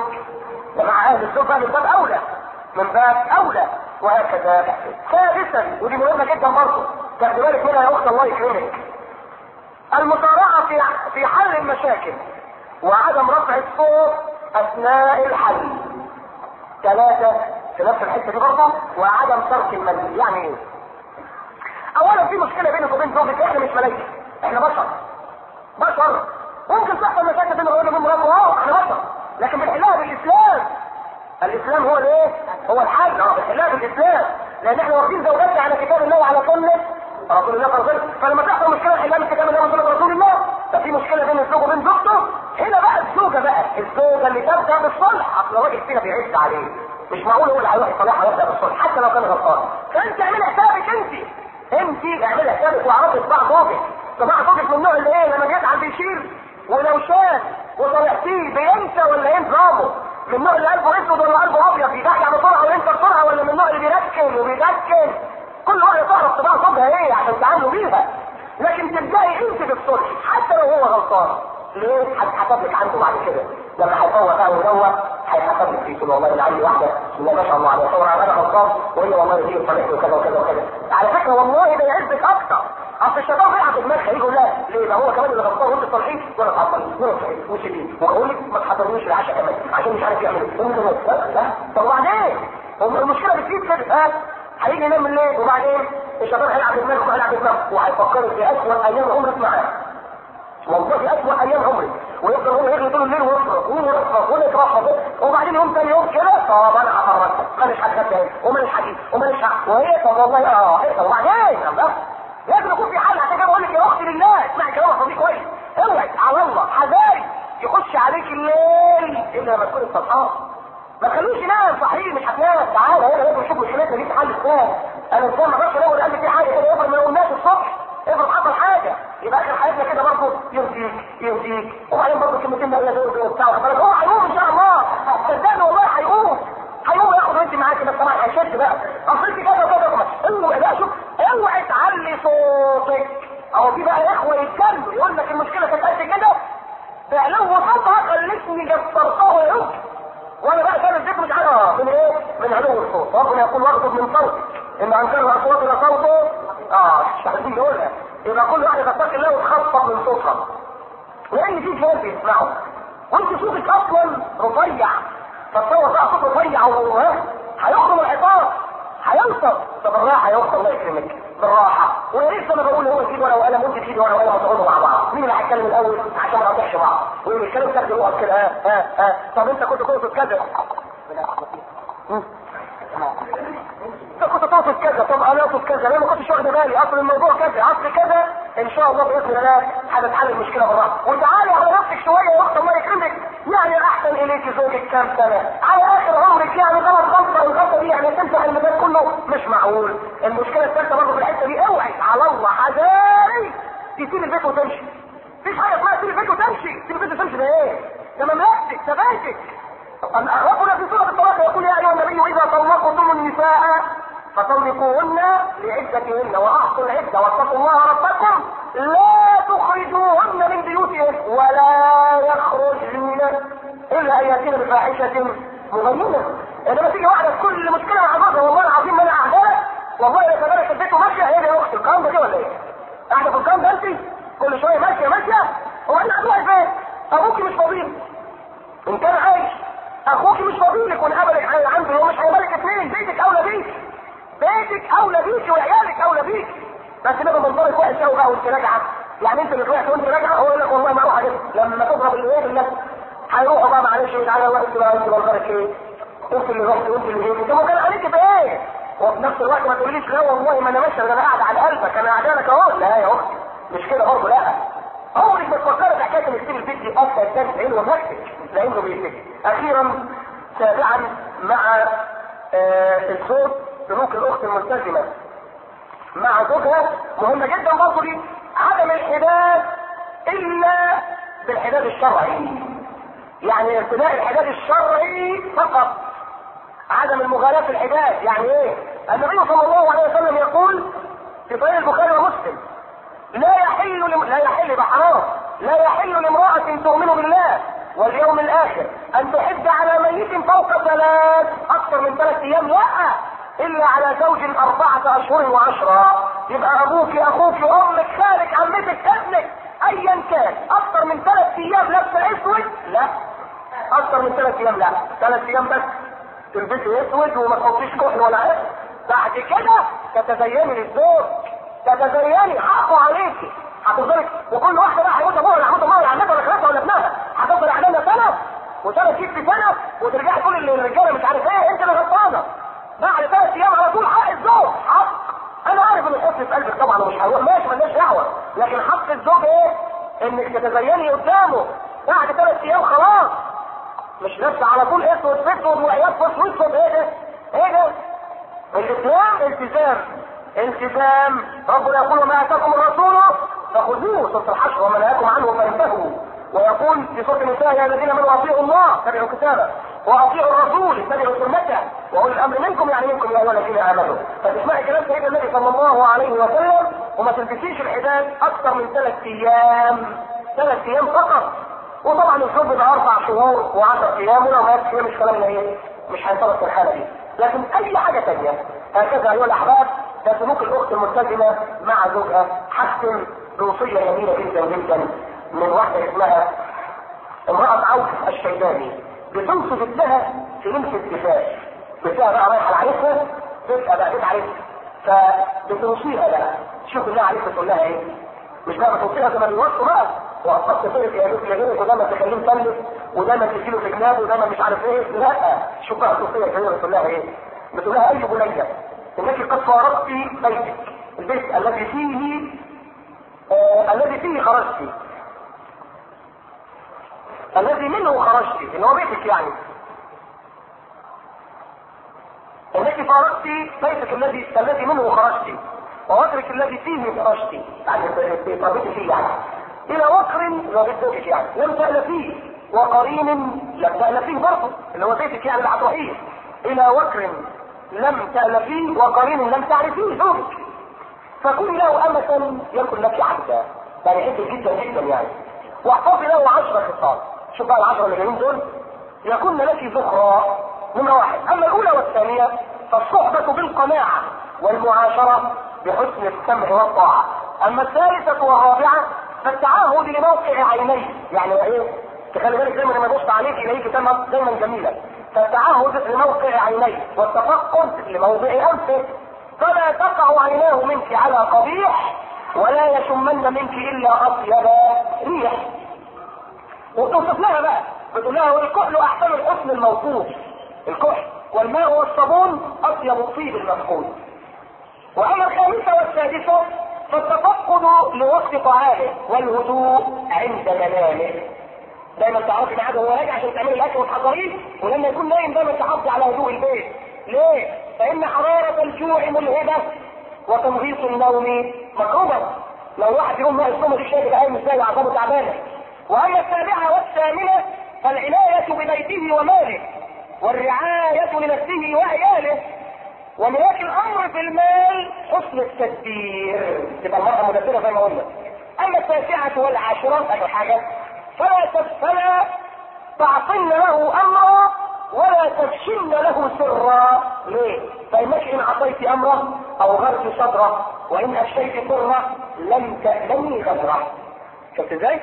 مع اهل الزوج بقى من باب اولى من باب اولى وهكذا سادسا ودي مهمه جدا برضه تاخدي بالك منها يا اخت الله يكرمك المسارعه في في حل المشاكل وعدم رفع الصوت اثناء الحل ثلاثة في نفس الحتة دي برضه وعدم ترك المنزل يعني ايه؟ اولا في مشكلة بينك وبين زوجك احنا مش ملايكة احنا بشر بشر ممكن تحصل مشاكل بين الراجل وبين مراته اه احنا بشر لكن بنحلها بالاسلام الاسلام هو الايه؟ هو الحل اه بنحلها بالاسلام لان احنا واخدين زوجاتنا على كتاب الله وعلى سنة رسول الله صلى الله عليه وسلم فلما تحصل مشكلة نحلها من كتاب الله وسنة رسول الله ففي مشكلة بين الزوج وبين زوجته هنا بقى الزوجة بقى الزوجة اللي تبدأ بالصلح اصل الراجل فينا بيعز عليه مش معقول هو اللي هيروح يصلحها ويبدأ بالصلح حتى لو كان غلطان فانت اعملي حسابك انت انت اعملي حسابك واعرفي طباع زوجك طباع زوجك من النوع اللي ايه لما بيزعل بيشيل ولو شاف وصالحتيه بينسى ولا ينسى من النوع اللي قلبه اسود ولا قلبه ابيض يضحك بسرعه وينسى بسرعه ولا من النوع اللي بيركن وبيدكن كل واحده تعرف طباع زوجها ايه عشان تعاملوا بيها لكن تبدأي انت بالصلح حتى لو هو غلطان ليه؟ هتحسب لك عنده بعد كده لما هيفوق بقى ويدور هيحسب لك فيه والله انا عندي واحده بسم الله ما شاء الله عليها صور انا غلطان وهي والله دي صالح وكذا وكذا وكذا على فكره والله ده يعزك اكتر اصل الشيطان بيلعب في دماغك هيجي لا ليه ده هو كمان اللي غلطان وانت صالحين وانا اتعطل وانا صحيح وشديد واقول لك ما تحضرنيش العشاء كمان عشان مش عارف يعمل ايه لا طب وبعدين المشكله بتزيد كده ها هيجي ينام الليل وبعدين الشيطان هيلعب دماغك وهيلعب دماغك وهيفكرك في اسوء ايام عمرك معاه والله في اسوء ايام عمرك ويفضل هو يغلي طول الليل ويصرف ويرفض ويترفض وبعدين يوم تاني يوم كده طب انا هفرجك ماليش حاجه تاني وماليش حديث وماليش حق وهي طب والله اه ايه طب وبعدين طب لازم يكون في حل عشان كده بقول لك يا اختي لله اسمعي كلام صديق كويس اوعي على الله حذاري يخش عليك الليل الا لما تكون الصحاب ما تخلوش ينام صحيح مش هتنام تعالى هنا لازم نشوف مشكلتنا دي في حل ازاي انا ازاي ما اقدرش اقول قلبي في حاجه كده افرض ما قلناش الصبح افرض حصل حاجه يبقى اخر حياتنا كده برضه يرضيك يرضيك وبعدين برضه كلمتين بقى يزود وبتاع واخد بالك هو هيقوم ان شاء الله صدقني والله هيقوم هيقوم ياخد وانت معاك بس طبعا هيشد بقى اصل انت كده وكده اوعى بقى شوف اوعى تعلي صوتك اهو في بقى اخوه يتكلموا يقول لك المشكله كانت قد كده بعلو صوتها خلتني جسرته يا وانا بقى كان الذكر مش عارف من ايه؟ من علو الصوت ربنا يقول واغضب من صوتك ان انكر الاصوات الى صوته اه مش عايزين نقولها يبقى كل واحد يتقي الله وتخفض من صوتها لان في شباب بيسمعوا وانت صوتك اصلا رفيع فتصور بقى صوت رفيع وها هيخرم العطار هيوصل طب بالراحه يوصل الله يكرمك بالراحه وانا لسه انا بقول هو يجيب ورقه وقلم وانت تجيب ورقه وقلم وتقعدوا مع بعض مين اللي هيتكلم الاول عشان ما نقطعش بعض ويقول الكلام تاخده يقف كده ها ها ها طب انت كنت تقصد كذا انت كنت تقصد كذا طب انا اقصد كذا انا ما كنتش واخد بالي اصل الموضوع كذا اصل كذا ان شاء الله باذن الله هتتحل المشكله بالراحه وتعالي على نفسك شويه يا اخت الله يكرمك يعني احسن اليك زوجك كام سنه على اخر عمرك يعني غلط غلطه والغلطه دي يعني تمسح المكان كله مش معقول المشكله الثالثه برضه في الحته دي اوعي على الله حذاري تسيب البيت وتمشي مفيش حاجه اسمها تسيب البيت وتمشي تسيب البيت وتمشي ده ايه؟ ده مملكتك ده بيتك ربنا في سورة الطلاق يقول يا أيها النبي إذا طلقتم النساء فطلقوهن لعدتهن وأحصوا العدة واتقوا الله ربكم لا تخرجوهن من بيوتهن ولا يخرجن إلا أن يأتين بفاحشة مبينة إنما تيجي واحدة كل مشكلة مع جوزها والله العظيم ما أنا أعداء والله لو كذلك البيت وماشية هي دي يا أختي الكلام ده ولا إيه؟ قاعدة في الكلام ده أنت كل شوية ماشية ماشية هو أنت هتروحي فين؟ أبوكي مش فاضيين إن كان عايش اخوك مش فاضيلك ونقابلك عنده هو مش هيقابلك اثنين بيتك اولى بيك بيتك اولى بيك وعيالك اولى بيك بس ده منظرك وحش قوي بقى وانت راجعه يعني انت اللي طلعت وانت راجعه هو يقول لك والله ما اروح اجيب لما تضرب الايه بالناس هيروحوا بقى معلش تعالى الله انت بقى انت منظرك ايه انت اللي رحت وانت اللي جيت طب وكان عليك بايه وفي نفس الوقت ما تقوليش لا والله ما انا ماشي انا قاعد على قلبك انا قاعد اهو لا يا اختي مش كده برضه لا عمرك ما تفكري في حكايه ان تسيب البيت دي اصلا الثاني لانه مكتك لانه بيتك اخيرا سابعا مع آه الزوج سلوك الاخت الملتزمه مع زوجها مهمه جدا برضه دي عدم الحداد الا بالحداد الشرعي يعني ارتداء الحداد الشرعي فقط عدم المغالاة في الحداد يعني ايه النبي صلى الله عليه وسلم يقول في صحيح البخاري ومسلم لا يحل لم... لا يحل يبقى حرام لا يحل لامرأة تؤمن بالله واليوم الآخر أن تحد على ميت فوق ثلاث أكثر من ثلاث أيام لا إلا على زوج أربعة أشهر وعشرة يبقى أبوك أخوك أمك خالك عمتك ابنك أيا كان أكثر من ثلاث أيام لابسة أسود لا أكثر من ثلاث أيام لا ثلاث أيام بس تلبسي أسود وما تحطيش كحل ولا عرق بعد كده تتزيني للزوج تتزيني حقه عليكي هتفضلي وكل واحده بقى هيموت ابوها ولا هيموت امها ولا عمتها ولا خالتها ولا ابنها هتفضل قاعدة سنه وسنه تجيب سنه وترجعي تقول للرجاله مش عارف ايه انت اللي غلطانه بعد ثلاث ايام على طول حق الزوج حق انا عارف ان الحب في قلبك طبعا ومش هروح ماشي مالناش دعوه لكن حق الزوج ايه؟ انك تتزيني قدامه بعد ثلاث ايام خلاص مش لابسه على طول اسود في اسود وعيال في اسود ايه ده؟ ايه ده؟ الاسلام التزام التزام ربنا يقول وما اتاكم الرسول فخذوه سوره الحشر وما نهاكم عنه فانتهوا ويقول في سوره النساء يا الذين امنوا اطيعوا الله اتبعوا كتابه واطيعوا الرسول اتبعوا سنته واولي الامر منكم يعني منكم يا ايها الذين امنوا فتسمعي كلام سيدنا النبي صلى الله عليه وسلم وما تلبسيش الحداد اكثر من ثلاث ايام ثلاث ايام فقط وطبعا الحب بقى اربع شهور و10 ايام ولو ما يكفي مش كلامنا ايه مش هينطبق في الحاله دي لكن اي حاجه ثانيه هكذا ايها الاحباب ده سلوك الاخت الملتزمه مع زوجها حسن بوصيه جميله جدا جدا من واحده اسمها امراه عوف الشيباني بتوصف ابنها في لمس الدفاع بتلاقيها بقى رايحه لعريسها تبقى بقى بيت عريسها فبتوصيها بقى شوف الله عليك بتقول لها ايه مش بقى بتوصيها زي ما بيوصوا بقى وقفت فرق يا بنت يا بنت وده ما تخليه مطلق وده ما تديله في جنابه وده ما مش عارف ايه لا شوف بقى الصوفيه الجميله بتقول لها ايه بتقول لها اي بنيه انك قد فارقت بيتك البيت الذي فيه آه الذي فيه خرجت الذي منه خرجت اللي هو بيتك يعني انك فارقت بيتك الذي الذي منه خرجت ووكرك الذي فيه فرشتي يعني في طريقتي فيه يعني الى وكر وبالزوجك يعني لم تألفيه وقرين لم تألفيه برضه اللي هو بيتك يعني العطوحيه الى وكر لم تألفيه وقرين لم تعرفيه زوجك فكن له أمة يكن لك عبدا يعني حب جدا جدا يعني واحفظي له عشر خصال شوف بقى العشرة اللي جايين دول يكن لك ذكرى نمرة واحد أما الأولى والثانية فالصحبة بالقناعة والمعاشرة بحسن السمع والطاعة أما الثالثة والرابعة فالتعهد لموقع عينيه يعني ايه تخلي بالك دايما لما يبص عليك يلاقيك دايما دايما جميلا فالتعهد لموقع عينيه والتفقد لموضع انفه فلا تقع عيناه منك على قبيح ولا يشمن منك الا اطيب ريح وتوصف لها بقى بتقول لها والكحل احسن الحسن الموصوف الكحل والماء والصابون اطيب طيب المفقود واما الخامسه والسادسه فالتفقد لوقت طعامه والهدوء عند منامه دايما تعرفي ميعاد وهو راجع عشان تعملي الاكل وتحضريه ولما يكون نايم دايما تحافظي على هدوء البيت ليه؟ فان حراره الجوع ملهبه وتنغيص النوم مكروبه لو واحد يقوم ناقص نومه دي شايف قايم ازاي واعصابه تعبانه واما السابعه والثامنه فالعنايه ببيته وماله والرعايه لنفسه وعياله وملاك الامر في المال حسن التدبير تبقى المرأة مدبرة زي ما قلنا اما التاسعة والعاشرة اخر حاجة فلا فلا تعصن له امرا ولا تفشن له سرا ليه؟ فانك ان اعطيت امره او غرت صدره وان افشيت سره لم تألمي غدره شفت ازاي؟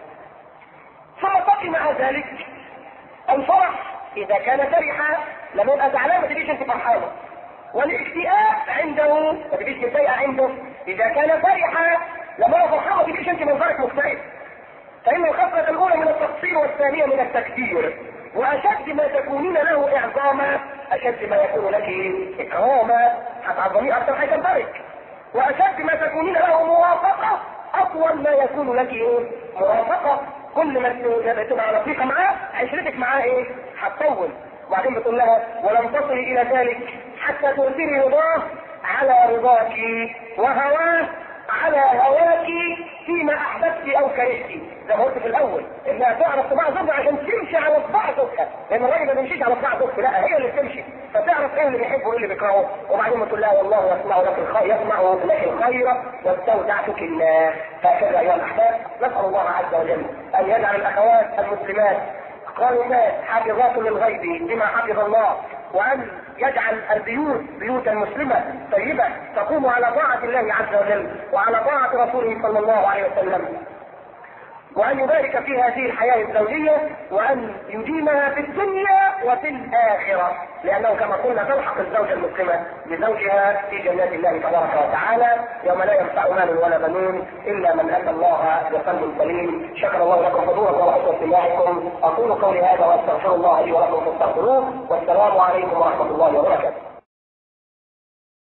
ثم تقي مع ذلك الفرح اذا كان فرحا لما يبقى زعلان ما تجيش انت فرحانه والاكتئاب عنده ما تجيش متضايقه عنده اذا كان فرحا لما هو فرحان ما تجيش انت منظرك مكتئب فان الخصله الاولى من التقصير والثانيه من التكبير واشد ما تكونين له اعظاما اشد ما يكون لك اكراما هتعظميه اكثر هيكبرك واشد ما تكونين له موافقه اطول ما يكون لك ايه موافقه كل ما تبقى رفيقه معاه عشرتك معاه ايه هتطول وبعدين بتقول لها ولم تصلي الى ذلك حتى تؤثري رضاه على رضاك وهواه على هواك فيما احببت او كرهت زي ما قلت في الاول انها تعرف طباع زوجها عشان تمشي على طباع زوجها لان الراجل ما بيمشيش على طباع زوجته لا هي اللي بتمشي فتعرف ايه اللي بيحبه وايه اللي بيكرهه وبعدين تقول لها والله يسمع لك الخير يسمع لك الخير واستودعتك الله هكذا ايها الاحباب نسال الله عز وجل ان يجعل الاخوات المسلمات قائمات حافظات للغيب بما حفظ الله وان يجعل البيوت بيوتا مسلمه طيبه تقوم على طاعه الله عز وجل وعلى طاعه رسوله صلى الله عليه وسلم وأن يبارك في هذه الحياة الزوجية وأن يديمها في الدنيا وفي الآخرة لأنه كما قلنا تلحق الزوجة المسلمة بزوجها في جنات الله تبارك وتعالى يوم لا ينفع مال ولا بنون إلا من أتى الله بقلب سليم شكر الله لكم حضوركم وحسن استماعكم أقول قولي هذا وأستغفر الله لي ولكم فاستغفروه والسلام عليكم ورحمة الله وبركاته